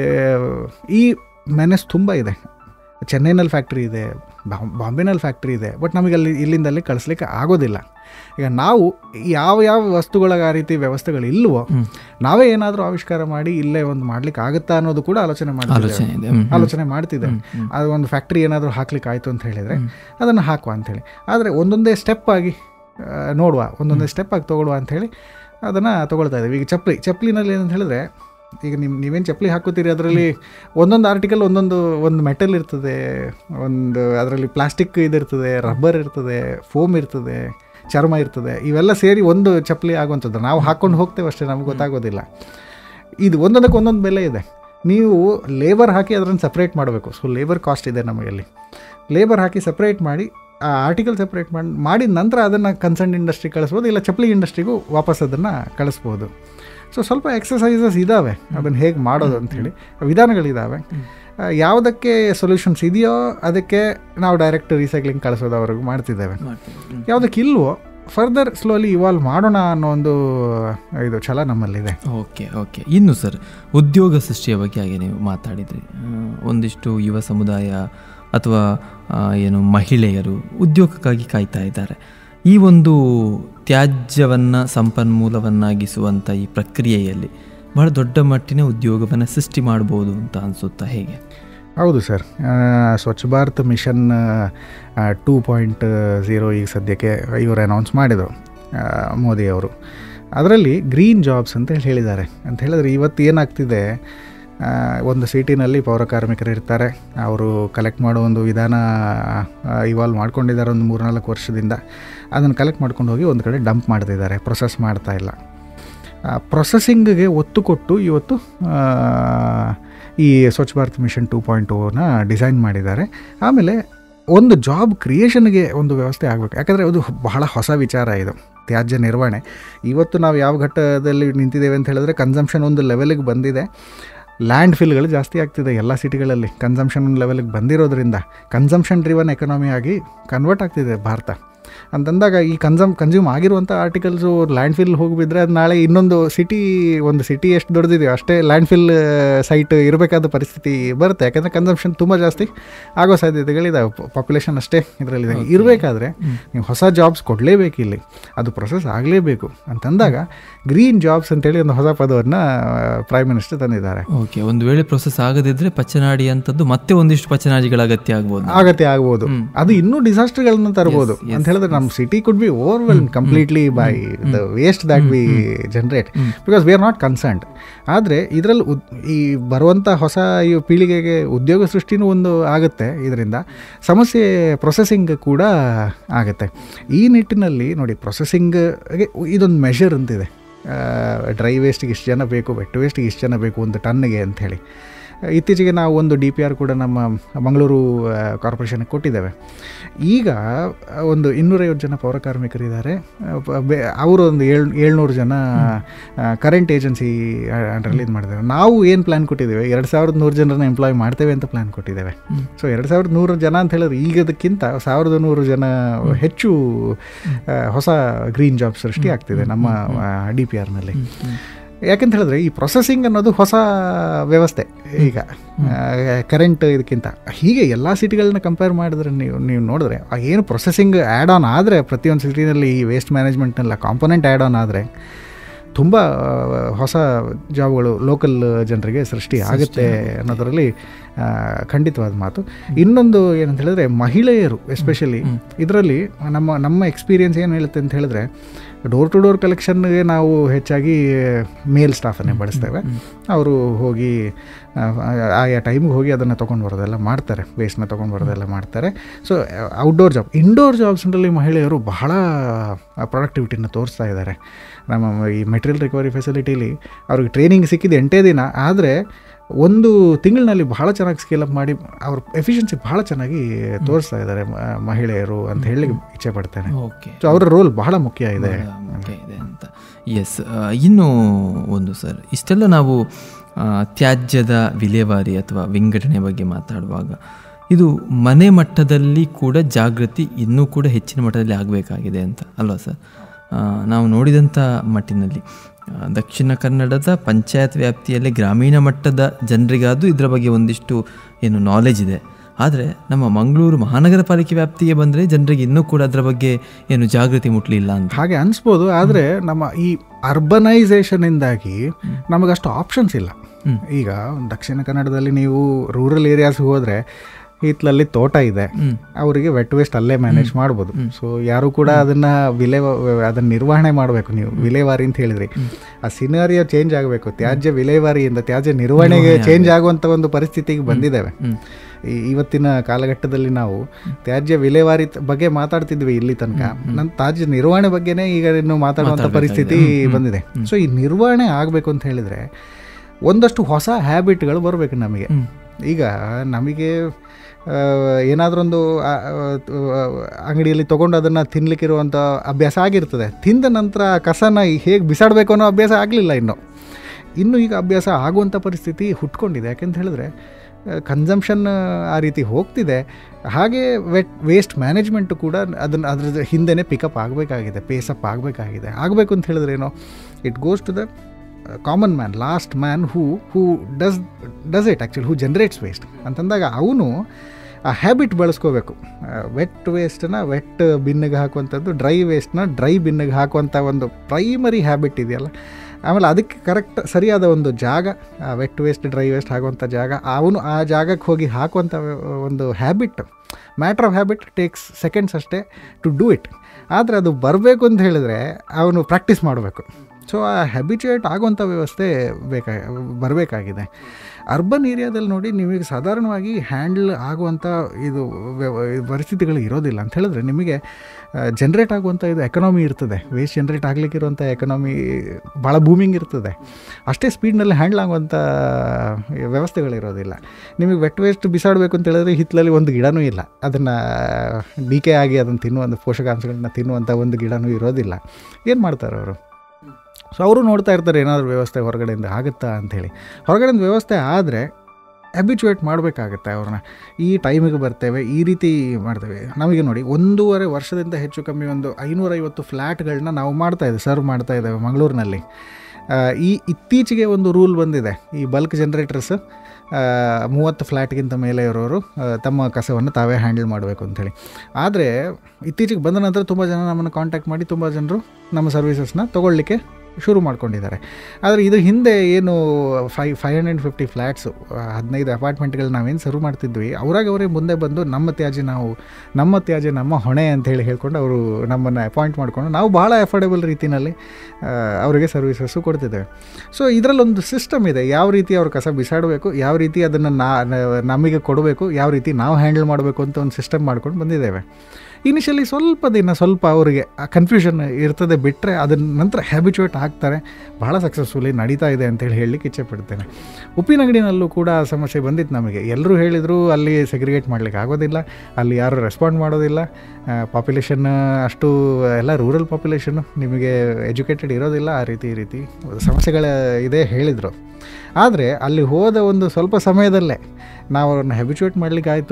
ಈ ಮೆನೆಸ್ ತುಂಬ ಇದೆ ಚೆನ್ನೈನಲ್ಲಿ ಫ್ಯಾಕ್ಟ್ರಿ ಇದೆ ಬಾಂ- ಬಾಂಬೆನಲ್ಲಿ ಫ್ಯಾಕ್ಟ್ರಿ ಇದೆ ಬಟ್ ನಮಗೆ ಅಲ್ಲಿ ಇಲ್ಲಿಂದಲ್ಲಿ ಕಳಿಸ್ಲಿಕ್ಕೆ ಆಗೋದಿಲ್ಲ ಈಗ ನಾವು ಯಾವ ಯಾವ ವಸ್ತುಗಳ ಆ ರೀತಿ ವ್ಯವಸ್ಥೆಗಳು ಇಲ್ವೋ ನಾವೇ ಏನಾದರೂ ಆವಿಷ್ಕಾರ ಮಾಡಿ ಇಲ್ಲೇ ಒಂದು ಮಾಡ್ಲಿಕ್ಕೆ ಆಗುತ್ತಾ ಅನ್ನೋದು ಕೂಡ ಆಲೋಚನೆ ಮಾಡ್ತಿದ್ದೇವೆ ಆಲೋಚನೆ ಇದೆ ಹ್ಮ್. ಆಲೋಚನೆ ಮಾಡ್ತಿದ್ದೆ ಅದು ಒಂದು ಫ್ಯಾಕ್ಟ್ರಿ ಏನಾದರೂ ಹಾಕ್ಲಿಕ್ಕೆ ಆಯಿತು ಅಂತ ಹೇಳಿದರೆ ಅದನ್ನು ಹಾಕುವ ಅಂಥೇಳಿ ಆದರೆ ಒಂದೊಂದೇ ಸ್ಟೆಪ್ ಆಗಿ ಆ, ನೋಡುವ ಒಂದೊಂದೇ ಸ್ಟೆಪ್ ಆಗಿ ತೊಗೊಳುವ ಅಂಥೇಳಿ ಅದನ್ನು ತೊಗೊಳ್ತಾ ಇದ್ದೀವಿ ಈಗ ಚಪ್ಪಲಿ ಚಪ್ಪಲಿನಲ್ಲಿ ಏನಂತ ಹೇಳಿದ್ರೆ ಈಗ ನಿಮ್ಮ ನೀವೇನು ಚಪ್ಪಲಿ ಹಾಕೋತೀರಿ ಅದರಲ್ಲಿ ಒಂದೊಂದು ಆರ್ಟಿಕಲ್ ಒಂದೊಂದು ಒಂದು ಮೆಟಲ್ ಇರ್ತದೆ ಒಂದು ಅದರಲ್ಲಿ ಪ್ಲಾಸ್ಟಿಕ್ ಇದಿರ್ತದೆ ರಬ್ಬರ್ ಇರ್ತದೆ ಫೋಮ್ ಇರ್ತದೆ ಚರ್ಮ ಇರ್ತದೆ ಇವೆಲ್ಲ ಸೇರಿ ಒಂದು ಚಪ್ಪಲಿ ಆಗುವಂಥದ್ದು ನಾವು ಹಾಕ್ಕೊಂಡು ಹೋಗ್ತೇವೆ ಅಷ್ಟೇ ನಮ್ಗೆ ಗೊತ್ತಾಗೋದಿಲ್ಲ ಇದು ಒಂದೊಂದಕ್ಕೆ ಒಂದೊಂದು ಬೆಲೆ ಇದೆ ನೀವು ಲೇಬರ್ ಹಾಕಿ ಅದನ್ನು ಸಪ್ರೇಟ್ ಮಾಡಬೇಕು ಸೊ ಲೇಬರ್ ಕಾಸ್ಟ್ ಇದೆ ನಮಗಲ್ಲಿ ಲೇಬರ್ ಹಾಕಿ ಸಪ್ರೇಟ್ ಮಾಡಿ ಆ ಆರ್ಟಿಕಲ್ ಸಪ್ರೇಟ್ ಮಾಡಿ ಮಾಡಿದ ನಂತರ ಅದನ್ನು ಕನ್ಸರ್ನ್ ಇಂಡಸ್ಟ್ರಿ ಕಳಿಸ್ಬೋದು ಇಲ್ಲ ಚಪ್ಪಲಿ ಇಂಡಸ್ಟ್ರಿಗೂ ವಾಪಸ್ ಅದನ್ನು ಕಳಿಸ್ಬೋದು ಸೊ ಸ್ವಲ್ಪ ಎಕ್ಸಸೈಸಸ್ ಇದ್ದಾವೆ ಅದನ್ನು ಹೇಗೆ ಮಾಡೋದು ಅಂಥೇಳಿ ವಿಧಾನಗಳಿದ್ದಾವೆ ಆ, ಯಾವುದಕ್ಕೆ ಸೊಲ್ಯೂಷನ್ಸ್ ಇದೆಯೋ ಅದಕ್ಕೆ ನಾವು ಡೈರೆಕ್ಟ್ ರೀಸೈಕ್ಲಿಂಗ್ ಕಳಿಸೋದವರೆಗೂ ಮಾಡ್ತಿದ್ದೇವೆ ಮಾಡ್ತೀವಿ. ಹ್ಮ್. ಯಾವುದಕ್ಕೆ ಇಲ್ವೋ ಫರ್ದರ್ ಸ್ಲೋಲಿ ಇವಾಲ್ವ್ ಮಾಡೋಣ ಅನ್ನೋ ಒಂದು ಇದು ಛಲ ನಮ್ಮಲ್ಲಿದೆ ಓಕೆ ಓಕೆ ಇನ್ನು ಸರ್ ಉದ್ಯೋಗ ಸೃಷ್ಟಿಯ ಬಗ್ಗೆ ಹಾಗೆ ನೀವು ಮಾತಾಡಿದ್ರಿ ಆ, ಒಂದಿಷ್ಟು ಯುವ ಸಮುದಾಯ ಅಥವಾ ಆ, ಏನು ಮಹಿಳೆಯರು ಉದ್ಯೋಗಕ್ಕಾಗಿ ಕಾಯ್ತಾ ಇದ್ದಾರೆ ಈ ಒಂದು ತ್ಯಾಜ್ಯವನ್ನು ಸಂಪನ್ಮೂಲವನ್ನಾಗಿಸುವಂಥ ಈ ಪ್ರಕ್ರಿಯೆಯಲ್ಲಿ ಬಹಳ ದೊಡ್ಡ ಮಟ್ಟಿನ ಉದ್ಯೋಗವನ್ನು ಸೃಷ್ಟಿ ಮಾಡ್ಬೋದು ಅಂತ ಅನಿಸುತ್ತಾ ಹೇಗೆ ಹೌದು ಸರ್ ಆ, Swachh Bharat mission two point zero ಈಗ ಸದ್ಯಕ್ಕೆ ಇವರು ಅನೌನ್ಸ್ ಮಾಡಿದರು ಮೋದಿಯವರು ಅದರಲ್ಲಿ ಗ್ರೀನ್ ಜಾಬ್ಸ್ ಅಂತ ಹೇಳಿ ಹೇಳಿದ್ದಾರೆ ಅಂತ ಹೇಳಿದ್ರೆ ಇವತ್ತು ಏನಾಗ್ತಿದೆ ಒಂದು ಸಿಟಿನಲ್ಲಿ ಪೌರ ಕಾರ್ಮಿಕರು ಇರ್ತಾರೆ ಅವರು ಕಲೆಕ್ಟ್ ಮಾಡೋ ಒಂದು ವಿಧಾನ ಇವಾಲ್ವ್ ಮಾಡ್ಕೊಂಡಿದ್ದಾರೆ ಒಂದು ಮೂರ್ನಾಲ್ಕು ವರ್ಷದಿಂದ ಅದನ್ನು ಕಲೆಕ್ಟ್ ಮಾಡ್ಕೊಂಡು ಹೋಗಿ ಒಂದು ಕಡೆ ಡಂಪ್ ಮಾಡ್ತಿದ್ದಾರೆ ಪ್ರೊಸೆಸ್ ಮಾಡ್ತಾ ಇಲ್ಲ ಪ್ರೊಸೆಸಿಂಗ್ಗೆ ಒತ್ತು ಕೊಟ್ಟು ಇವತ್ತು ಆ, ಈ Swachh Bharat mission two point ಓನ ಡಿಸೈನ್ ಮಾಡಿದ್ದಾರೆ ಆಮೇಲೆ ಒಂದು ಜಾಬ್ ಕ್ರಿಯೇಷನ್ಗೆ ಒಂದು ವ್ಯವಸ್ಥೆ ಆಗಬೇಕು ಯಾಕಂದರೆ ಅದು ಬಹಳ ಹೊಸ ವಿಚಾರ ಇದು ತ್ಯಾಜ್ಯ ನಿರ್ವಹಣೆ ಇವತ್ತು ನಾವು ಯಾವ ಘಟ್ಟದಲ್ಲಿ ನಿಂತಿದ್ದೇವೆ ಅಂತ ಹೇಳಿದ್ರೆ ಕನ್ಸಂಪ್ಷನ್ ಒಂದು ಲೆವೆಲಿಗೆ ಬಂದಿದೆ ಲ್ಯಾಂಡ್ ಫಿಲ್ಗಳು ಜಾಸ್ತಿ ಆಗ್ತಿದೆ ಎಲ್ಲ ಸಿಟಿಗಳಲ್ಲಿ ಕನ್ಸಂಪ್ಷನ್ ಒಂದು ಲೆವೆಲಿಗೆ ಬಂದಿರೋದ್ರಿಂದ ಕನ್ಸಂಪ್ಷನ್ ಡ್ರಿವನ್ ಎಕನಾಮಿ ಆಗಿ ಕನ್ವರ್ಟ್ ಆಗ್ತಿದೆ ಭಾರತ ಅಂತಂದಾಗ ಈ ಕನ್ಸಮ್ ಕನ್ಸ್ಯೂಮ್ ಆಗಿರುವಂಥ ಆರ್ಟಿಕಲ್ಸು ಲ್ಯಾಂಡ್ ಫಿಲ್ ಹೋಗಿಬಿದ್ರೆ ಅದು ನಾಳೆ ಇನ್ನೊಂದು ಸಿಟಿ ಒಂದು ಸಿಟಿ ಎಷ್ಟು ದೊಡ್ಡದಿದೆಯೋ ಅಷ್ಟೇ ಲ್ಯಾಂಡ್ ಫಿಲ್ ಸೈಟ್ ಇರಬೇಕಾದ ಪರಿಸ್ಥಿತಿ ಬರುತ್ತೆ ಯಾಕಂದರೆ ಕನ್ಸಂಪ್ಷನ್ ತುಂಬ ಜಾಸ್ತಿ ಆಗೋ ಸಾಧ್ಯತೆಗಳಿದಾವೆ ಪಾಪ್ಯುಲೇಷನ್ ಅಷ್ಟೇ ಇದರಲ್ಲಿದೆ ಇರಬೇಕಾದ್ರೆ ನೀವು ಹೊಸ ಜಾಬ್ಸ್ ಕೊಡಲೇಬೇಕು ಇಲ್ಲಿ ಅದು ಪ್ರೊಸೆಸ್ ಆಗಲೇಬೇಕು ಅಂತಂದಾಗ ಗ್ರೀನ್ ಜಾಬ್ಸ್ ಅಂತೇಳಿ ಒಂದು ಹೊಸ ಪದವನ್ನು ಪ್ರೈಮ್ ಮಿನಿಸ್ಟರ್ ತಂದಿದ್ದಾರೆ ಓಕೆ ಒಂದು ವೇಳೆ ಪ್ರೊಸೆಸ್ ಆಗದಿದ್ರೆ ಪಚನಾಡಿ ಅಂತದ್ದು ಮತ್ತೆ ಒಂದಿಷ್ಟು ಪಚನಾಡಿಗಳ ಅಗತ್ಯ ಆಗ್ಬೋದು ಆಗತ್ತೆ ಆಗ್ಬೋದು ಅದು ಇನ್ನೂ ಡಿಸಾಸ್ಟರ್ಗಳನ್ನ ತರಬಹುದು ಅಂತ ಹೇಳಿದ್ರೆ ನಮ್ಮ ಸಿಟಿ ಕುಡ್ ಬಿ ಓವರ್ವೆಲ್ completely by the waste that we generate because we are not concerned ಆದರೆ ಇದರಲ್ಲಿ ಈ ಬರುವಂಥ ಹೊಸ ಈ ಪೀಳಿಗೆಗೆ ಉದ್ಯೋಗ ಸೃಷ್ಟಿನೂ ಒಂದು ಆಗುತ್ತೆ ಇದರಿಂದ ಸಮಸ್ಯೆ ಪ್ರೊಸೆಸಿಂಗ್ ಕೂಡ ಆಗುತ್ತೆ ಈ ನಿಟ್ಟಿನಲ್ಲಿ ನೋಡಿ ಪ್ರೊಸೆಸಿಂಗ್ಗೆ ಇದೊಂದು ಮೆಷರ್ ಅಂತಿದೆ ಡ್ರೈ ವೇಸ್ಟಿಗೆ ಇಷ್ಟು ಜನ ಬೇಕು ವೆಟ್ ವೇಸ್ಟಿಗೆ ಇಷ್ಟು ಜನ ಬೇಕು ಒಂದು ಟನ್ನಿಗೆ ಅಂಥೇಳಿ ಇತ್ತೀಚೆಗೆ ನಾವು ಒಂದು ಡಿ ಪಿ ಆರ್ ಕೂಡ ನಮ್ಮ ಮಂಗಳೂರು ಕಾರ್ಪೊರೇಷನ್ಗೆ ಕೊಟ್ಟಿದ್ದೇವೆ ಈಗ ಒಂದು ಇನ್ನೂರೈವತ್ತು ಜನ ಪೌರ ಕಾರ್ಮಿಕರಿದ್ದಾರೆ ಅವರು ಒಂದು ಏಳು ಏಳ್ನೂರು ಜನ ಕರೆಂಟ್ ಏಜೆನ್ಸಿ ಅಂಡರಲ್ಲಿ ಇದು ಮಾಡಿದ್ದೇವೆ ನಾವು ಏನು ಪ್ಲ್ಯಾನ್ ಕೊಟ್ಟಿದ್ದೇವೆ ಎರಡು ಸಾವಿರದ ನೂರು ಜನರನ್ನ ಎಂಪ್ಲಾಯ್ ಮಾಡ್ತೇವೆ ಅಂತ ಪ್ಲ್ಯಾನ್ ಕೊಟ್ಟಿದ್ದೇವೆ ಸೊ ಎರಡು ಸಾವಿರದ ನೂರು ಜನ ಅಂತ ಹೇಳಿದ್ರೆ ಈಗದಕ್ಕಿಂತ ಸಾವಿರದ ನೂರು ಜನ ಹೆಚ್ಚು ಆ, ಹೊಸ ಗ್ರೀನ್ ಜಾಬ್ ಸೃಷ್ಟಿ ಆಗ್ತಿದೆ ನಮ್ಮ ಡಿ ಪಿ ಆರ್ನಲ್ಲಿ ಯಾಕಂತ ಹೇಳಿದ್ರೆ ಈ ಪ್ರೊಸೆಸಿಂಗ್ ಅನ್ನೋದು ಹೊಸ ವ್ಯವಸ್ಥೆ ಈಗ ಕರೆಂಟ್ ಇದಕ್ಕಿಂತ ಹೀಗೆ ಎಲ್ಲ ಸಿಟಿಗಳನ್ನ ಕಂಪೇರ್ ಮಾಡಿದ್ರೆ ನೀವು ನೀವು ನೋಡಿದ್ರೆ ಆ ಏನು ಪ್ರೊಸೆಸಿಂಗ್ ಆ್ಯಡ್ ಆನ್ ಆದರೆ ಪ್ರತಿಯೊಂದು ಸಿಟಿನಲ್ಲಿ ಈ ವೇಸ್ಟ್ ಮ್ಯಾನೇಜ್ಮೆಂಟ್ನೆಲ್ಲ ಕಾಂಪೊನೆಂಟ್ ಆ್ಯಡ್ ಆನ್ ಆದರೆ ತುಂಬ ಹೊಸ ಜಾಬ್ಗಳು ಲೋಕಲ್ ಜನರಿಗೆ ಸೃಷ್ಟಿ ಆಗುತ್ತೆ ಅನ್ನೋದರಲ್ಲಿ ಆ, ಖಂಡಿತವಾದ ಮಾತು ಇನ್ನೊಂದು ಏನಂತ ಹೇಳಿದ್ರೆ ಮಹಿಳೆಯರು ಎಸ್ಪೆಷಲಿ ಇದರಲ್ಲಿ ನಮ್ಮ ನಮ್ಮ ಎಕ್ಸ್ಪೀರಿಯನ್ಸ್ ಏನು ಹೇಳುತ್ತೆ ಅಂತ ಹೇಳಿದ್ರೆ ಡೋರ್ ಟು ಡೋರ್ ಕಲೆಕ್ಷನ್ಗೆ ನಾವು ಹೆಚ್ಚಾಗಿ ಮೇಲ್ ಸ್ಟಾಫನ್ನೇ ಬಳಸ್ತೇವೆ ಅವರು ಹೋಗಿ ಆ, ಆಯಾ ಟೈಮ್ಗೆ ಹೋಗಿ ಅದನ್ನು ತೊಗೊಂಡು ಬರೋದೆಲ್ಲ ಮಾಡ್ತಾರೆ ವೇಸ್ಟ್ನ ತೊಗೊಂಡು ಬರೋದೆಲ್ಲ ಮಾಡ್ತಾರೆ ಸೊ ಔಟ್ಡೋರ್ ಜಾಬ್ ಇಂಡೋರ್ ಜಾಬ್ಸ್ನಲ್ಲಿ ಮಹಿಳೆಯರು ಬಹಳ ಪ್ರೊಡಕ್ಟಿವಿಟಿನ ತೋರಿಸ್ತಾ ಇದ್ದಾರೆ ನಮ್ಮ ಈ ಮೆಟೀರಿಯಲ್ ರಿಕವರಿ ಫೆಸಿಲಿಟಿಲಿ ಅವ್ರಿಗೆ ಟ್ರೈನಿಂಗ್ ಸಿಕ್ಕಿದ್ದು ಎಂಟೇ ದಿನ ಆದರೆ ಒಂದು ತಿಂಗಳಿನಲ್ಲಿ ಬಹಳ ಚೆನ್ನಾಗಿ ಸ್ಕೇಲ್ ಅಪ್ ಮಾಡಿ ಅವ್ರ ಎಫಿಷಿಯನ್ಸಿ ಬಹಳ ಚೆನ್ನಾಗಿ ತೋರಿಸ್ತಾ ಇದ್ದಾರೆ ಮ- ಮಹಿಳೆಯರು ಅಂತ ಹೇಳಿ ಇಚ್ಛೆ ಪಡ್ತೇನೆ ಓಕೆ ಸೊ ಅವರ ರೋಲ್ ಬಹಳ ಮುಖ್ಯ ಇದೆ ಬಹಳ ಮುಖ್ಯ ಇದೆ ಅಂತ ಎಸ್ ಇನ್ನು ಒಂದು ಸರ್ ಇಷ್ಟೆಲ್ಲ ನಾವು ಆ, ತ್ಯಾಜ್ಯದ ವಿಲೇವಾರಿ ಅಥವಾ ವಿಂಗಡಣೆ ಬಗ್ಗೆ ಮಾತಾಡುವಾಗ ಇದು ಮನೆ ಮಟ್ಟದಲ್ಲಿ ಕೂಡ ಜಾಗೃತಿ ಇನ್ನೂ ಕೂಡ ಹೆಚ್ಚಿನ ಮಟ್ಟದಲ್ಲಿ ಆಗಬೇಕಾಗಿದೆ ಅಂತ ಅಲ್ವಾ ಸರ್ ಆ, ನಾವು ನೋಡಿದಂಥ ಮಟ್ಟಿನಲ್ಲಿ ಆ, ದಕ್ಷಿಣ ಕನ್ನಡದ ಪಂಚಾಯತ್ ವ್ಯಾಪ್ತಿಯಲ್ಲಿ ಗ್ರಾಮೀಣ ಮಟ್ಟದ ಜನರಿಗಾದರೂ ಇದರ ಬಗ್ಗೆ ಒಂದಿಷ್ಟು ಏನು ನಾಲೆಜ್ ಇದೆ ಆದರೆ ನಮ್ಮ ಮಂಗಳೂರು ಮಹಾನಗರ ಪಾಲಿಕೆ ವ್ಯಾಪ್ತಿಗೆ ಬಂದರೆ ಜನರಿಗೆ ಇನ್ನೂ ಕೂಡ ಅದರ ಬಗ್ಗೆ ಏನು ಜಾಗೃತಿ ಮುಟ್ಲಿಲ್ಲ ಅಂತ ಹಾಗೆ ಅನಿಸ್ಬೋದು ಆದರೆ ನಮ್ಮ ಈ ಅರ್ಬನೈಸೇಷನಿಂದಾಗಿ ನಮಗಷ್ಟು ಆಪ್ಷನ್ಸ್ ಇಲ್ಲ ಈಗ ದಕ್ಷಿಣ ಕನ್ನಡದಲ್ಲಿ ನೀವು ರೂರಲ್ ಏರಿಯಾಸ್ ಹೋದರೆ ಹಿತ್ಲಲ್ಲಿ ತೋಟ ಇದೆ ಅವರಿಗೆ ವೆಟ್ ವೇಸ್ಟ್ ಅಲ್ಲೇ ಮ್ಯಾನೇಜ್ ಮಾಡ್ಬೋದು ಸೊ ಯಾರು ಕೂಡ ಅದನ್ನ ವಿಲೇ ಅದನ್ನ ನಿರ್ವಹಣೆ ಮಾಡಬೇಕು ನೀವು ವಿಲೇವಾರಿ ಅಂತ ಹೇಳಿದ್ರಿ ಆ ಸಿನಾರಿಯೋ ಚೇಂಜ್ ಆಗಬೇಕು ತ್ಯಾಜ್ಯ ವಿಲೇವಾರಿಯಿಂದ ತ್ಯಾಜ್ಯ ನಿರ್ವಹಣೆಗೆ ಚೇಂಜ್ ಆಗುವಂಥ ಒಂದು ಪರಿಸ್ಥಿತಿಗೆ ಬಂದಿದ್ದೇವೆ ಈ- ಇವತ್ತಿನ ಕಾಲಘಟ್ಟದಲ್ಲಿ ನಾವು ತ್ಯಾಜ್ಯ ವಿಲೇವಾರಿ ತ- ಬಗ್ಗೆ ಮಾತಾಡ್ತಿದ್ವಿ ಇಲ್ಲಿ ತನಕ ನನ್ನ ತ್ಯಾಜ್ಯ ನಿರ್ವಹಣೆ ಬಗ್ಗೆನೇ ಈಗ ಇನ್ನು ಮಾತಾಡುವಂಥ ಪರಿಸ್ಥಿತಿ ಬಂದಿದೆ ಸೊ ಈ ನಿರ್ವಹಣೆ ಆಗಬೇಕು ಅಂತ ಹೇಳಿದ್ರೆ ಒಂದಷ್ಟು ಹೊಸ ಹ್ಯಾಬಿಟ್ಗಳು ಬರಬೇಕು ನಮಗೆ ಈಗ ನಮಗೆ ಏನಾದರೂ ಆ, ಆ, ಅಂಗಡಿಯಲ್ಲಿ ತೊಗೊಂಡು ಅದನ್ನು ತಿನ್ಲಿಕ್ಕಿರುವಂಥ ಅಭ್ಯಾಸ ಆಗಿರ್ತದೆ ತಿಂದ ನಂತರ ಆ ಕಸನ ಹೇಗೆ ಬಿಸಾಡಬೇಕು ಅನ್ನೋ ಅಭ್ಯಾಸ ಆಗಲಿಲ್ಲ ಇನ್ನು ಇನ್ನು ಈಗ ಅಭ್ಯಾಸ ಆಗುವಂಥ ಪರಿಸ್ಥಿತಿ ಹುಟ್ಕೊಂಡಿದೆ ಯಾಕೆಂತ ಹೇಳಿದ್ರೆ ಕನ್ಸಂಪ್ಷನ್ ಆ ರೀತಿ ಹೋಗ್ತಿದೆ ಹಾಗೆ ವೆಟ್ ವೇಸ್ಟ್ ಮ್ಯಾನೇಜ್ಮೆಂಟು ಕೂಡ ಅದನ್ನು ಅದ್ರ ಹಿಂದೆನೇ ಪಿಕಪ್ ಆಗಬೇಕಾಗಿದೆ ಪೇಸಪ್ ಆಗಬೇಕಾಗಿದೆ ಆಗಬೇಕು ಅಂತ ಹೇಳಿದ್ರೆ ಏನೋ it goes to the common man last man who who does does it actually who generates waste ಅಂತಂದಾಗ ಅವನು ಆ ಹ್ಯಾಬಿಟ್ ಬೆಳೆಸ್ಕೋಬೇಕು ವೆಟ್ ವೇಸ್ಟನ್ನ ವೆಟ್ ಬಿನ್ನಿಗೆ ಹಾಕುವಂಥದ್ದು ಡ್ರೈ ವೇಸ್ಟ್ನ ಡ್ರೈ ಬಿನ್ನಿಗೆ ಹಾಕುವಂಥ ಒಂದು ಪ್ರೈಮರಿ ಹ್ಯಾಬಿಟ್ ಇದೆಯಲ್ಲ ಆಮೇಲೆ ಅದಕ್ಕೆ ಕರೆಕ್ಟ್ ಸರಿಯಾದ ಒಂದು ಜಾಗ ವೆಟ್ ವೇಸ್ಟ್ ಡ್ರೈ ವೇಸ್ಟ್ ಆಗುವಂಥ ಜಾಗ ಅವನು ಆ ಜಾಗಕ್ಕೆ ಹೋಗಿ ಹಾಕುವಂಥ ಒಂದು habit matter of habit takes seconds ಅಷ್ಟೇ ಟು ಡೂ ಇಟ್ ಆದರೆ ಅದು ಬರಬೇಕು ಅಂತ ಹೇಳಿದ್ರೆ ಅವನು ಪ್ರಾಕ್ಟೀಸ್ ಮಾಡಬೇಕು ಸೊ ಆ ಹ್ಯಾಬಿಚುಯೇಟ್ ಆಗುವಂಥ ವ್ಯವಸ್ಥೆ ಬೇಕಾ ಬರಬೇಕಾಗಿದೆ ಅರ್ಬನ್ ಏರಿಯಾದಲ್ಲಿ ನೋಡಿ ನಿಮಗೆ ಸಾಧಾರಣವಾಗಿ ಹ್ಯಾಂಡಲ್ ಆಗುವಂಥ ಇದು ವ್ಯವ- ಪರಿಸ್ಥಿತಿಗಳು ಇರೋದಿಲ್ಲ ಅಂತ ಹೇಳಿದ್ರೆ ನಿಮಗೆ ಜನ್ರೇಟ್ ಆಗುವಂಥ ಇದು ಎಕನಾಮಿ ಇರ್ತದೆ ವೇಸ್ಟ್ ಜನ್ರೇಟ್ ಆಗಲಿಕ್ಕಿರುವಂಥ ಎಕನಾಮಿ ಭಾಳ ಬೂಮಿಂಗ್ ಇರ್ತದೆ ಅಷ್ಟೇ ಸ್ಪೀಡ್ನಲ್ಲಿ ಹ್ಯಾಂಡಲ್ ಆಗುವಂಥ ವ್ಯವಸ್ಥೆಗಳಿರೋದಿಲ್ಲ ನಿಮಗೆ ವೆಟ್ ವೇಸ್ಟ್ ಬಿಸಾಡಬೇಕು ಅಂತ ಹೇಳಿದ್ರೆ ಹಿತ್ತಲಲ್ಲಿ ಒಂದು ಗಿಡನೂ ಇಲ್ಲ ಅದನ್ನು ಡಿ ಕೆ ಆಗಿ ಅದನ್ನು ತಿನ್ನುವಂಥ ಪೋಷಕಾಂಶಗಳನ್ನ ತಿನ್ನುವಂಥ ಒಂದು ಗಿಡನೂ ಇರೋದಿಲ್ಲ ಏನು ಮಾಡ್ತಾರೆ ಅವರು ಸೊ ಅವರು ನೋಡ್ತಾ ಇರ್ತಾರೆ ಏನಾದರೂ ವ್ಯವಸ್ಥೆ ಹೊರಗಡೆಯಿಂದ ಆಗುತ್ತಾ ಅಂಥೇಳಿ ಹೊರಗಡೆಯಿಂದ ವ್ಯವಸ್ಥೆ ಆದರೆ ಹ್ಯಾಬಿಚುವೇಟ್ ಮಾಡಬೇಕಾಗತ್ತೆ ಅವ್ರನ್ನ ಈ ಟೈಮಿಗೆ ಬರ್ತೇವೆ ಈ ರೀತಿ ಮಾಡ್ತೇವೆ ನಮಗೆ ನೋಡಿ ಒಂದೂವರೆ ವರ್ಷದಿಂದ ಹೆಚ್ಚು ಕಮ್ಮಿ ಒಂದು ಐನೂರೈವತ್ತು ಫ್ಲ್ಯಾಟ್ಗಳನ್ನ ನಾವು ಮಾಡ್ತಾ ಇದ್ದೇವೆ ಸರ್ವ್ ಮಾಡ್ತಾ ಇದ್ದೇವೆ ಮಂಗಳೂರಿನಲ್ಲಿ ಆ, ಈ ಇತ್ತೀಚೆಗೆ ಒಂದು ರೂಲ್ ಬಂದಿದೆ ಈ ಬಲ್ಕ್ ಜನ್ರೇಟರ್ಸ್ ಮೂವತ್ತು ಫ್ಲ್ಯಾಟ್ಗಿಂತ ಮೇಲೆ ಇರೋರು ಆ, ತಮ್ಮ ಕಸವನ್ನು ತಾವೇ ಹ್ಯಾಂಡಲ್ ಮಾಡಬೇಕು ಅಂಥೇಳಿ ಆದರೆ ಇತ್ತೀಚೆಗೆ ಬಂದ ನಂತರ ತುಂಬ ಜನ ನಮ್ಮನ್ನು ಕಾಂಟ್ಯಾಕ್ಟ್ ಮಾಡಿ ತುಂಬ ಜನರು ನಮ್ಮ ಸರ್ವಿಸಸ್ನ ತೊಗೊಳ್ಳಿಕ್ಕೆ ಶುರು ಮಾಡ್ಕೊಂಡಿದ್ದಾರೆ ಆದರೆ ಇದು ಹಿಂದೆ ಏನು five five hundred fifty flats ಹದಿನೈದು ಅಪಾರ್ಟ್ಮೆಂಟ್ಗಳು ನಾವೇನು ಸರ್ವ್ ಮಾಡ್ತಿದ್ವಿ ಅವರಾಗ ಅವರೇ ಮುಂದೆ ಬಂದು ನಮ್ಮ ತ್ಯಾಜ್ಯ ನಾವು ನಮ್ಮ ತ್ಯಾಜ್ಯ ನಮ್ಮ ಹೊಣೆ ಅಂತ ಹೇಳಿ ಹೇಳ್ಕೊಂಡು ಅವರು ನಮ್ಮನ್ನು ಅಪಾಯಿಂಟ್ ಮಾಡಿಕೊಂಡು ನಾವು ಭಾಳ ಅಫೋರ್ಡೆಬಲ್ ರೀತಿಯಲ್ಲಿ ಆ, ಅವರಿಗೆ ಸರ್ವಿಸಸ್ಸು ಕೊಡ್ತಿದ್ದೇವೆ ಸೊ ಇದರಲ್ಲೊಂದು ಸಿಸ್ಟಮ್ ಇದೆ ಯಾವ ರೀತಿ ಅವ್ರ ಕಸ ಬಿಸಾಡಬೇಕು ಯಾವ ರೀತಿ ಅದನ್ನು ನಾ ನ- ನಮಗೆ ಕೊಡಬೇಕು ಯಾವ ರೀತಿ ನಾವು ಹ್ಯಾಂಡಲ್ ಮಾಡಬೇಕು ಅಂತ ಒಂದು ಸಿಸ್ಟಮ್ ಮಾಡ್ಕೊಂಡು ಬಂದಿದ್ದೇವೆ ಇನಿಷಿಯಲಿ ಸ್ವಲ್ಪ ದಿನ ಸ್ವಲ್ಪ ಅವರಿಗೆ ಕನ್ಫ್ಯೂಷನ್ ಇರ್ತದೆ ಬಿಟ್ಟರೆ ಅದನ್ನ ನಂತರ ಹ್ಯಾಬಿಚುವೇಟ್ ಆಗ್ತಾರೆ ಭಾಳ ಸಕ್ಸಸ್ಫುಲಿ ನಡೀತಾ ಇದೆ ಅಂತೇಳಿ ಹೇಳಲಿಕ್ಕೆ ಇಚ್ಛೆ ಪಡ್ತೇನೆ ಉಪ್ಪಿನಂಗಡಿನಲ್ಲೂ ಕೂಡ ಆ ಸಮಸ್ಯೆ ಬಂದಿತ್ತು ನಮಗೆ ಎಲ್ಲರೂ ಹೇಳಿದರು ಅಲ್ಲಿ ಸೆಗ್ರಿಗೇಟ್ ಮಾಡಲಿಕ್ಕೆ ಆಗೋದಿಲ್ಲ ಅಲ್ಲಿ ಯಾರು ರೆಸ್ಪಾಂಡ್ ಮಾಡೋದಿಲ್ಲ ಪಾಪ್ಯುಲೇಷನ್ ಅಷ್ಟು ಎಲ್ಲ ರೂರಲ್ ಪಾಪ್ಯುಲೇಷನ್ನು ನಿಮಗೆ ಎಜುಕೇಟೆಡ್ ಇರೋದಿಲ್ಲ ಆ ರೀತಿ ಈ ರೀತಿ ಸಮಸ್ಯೆಗಳ ಇದೆ ಹೇಳಿದರು ಆದರೆ ಅಲ್ಲಿ ಹೋದ ಒಂದು ಸ್ವಲ್ಪ ಸಮಯದಲ್ಲೇ ನಾವು ಅವ್ರನ್ನ ಹ್ಯಾಬಿಚುವೇಟ್ ಮಾಡಲಿಕ್ಕೆ ಆಯಿತು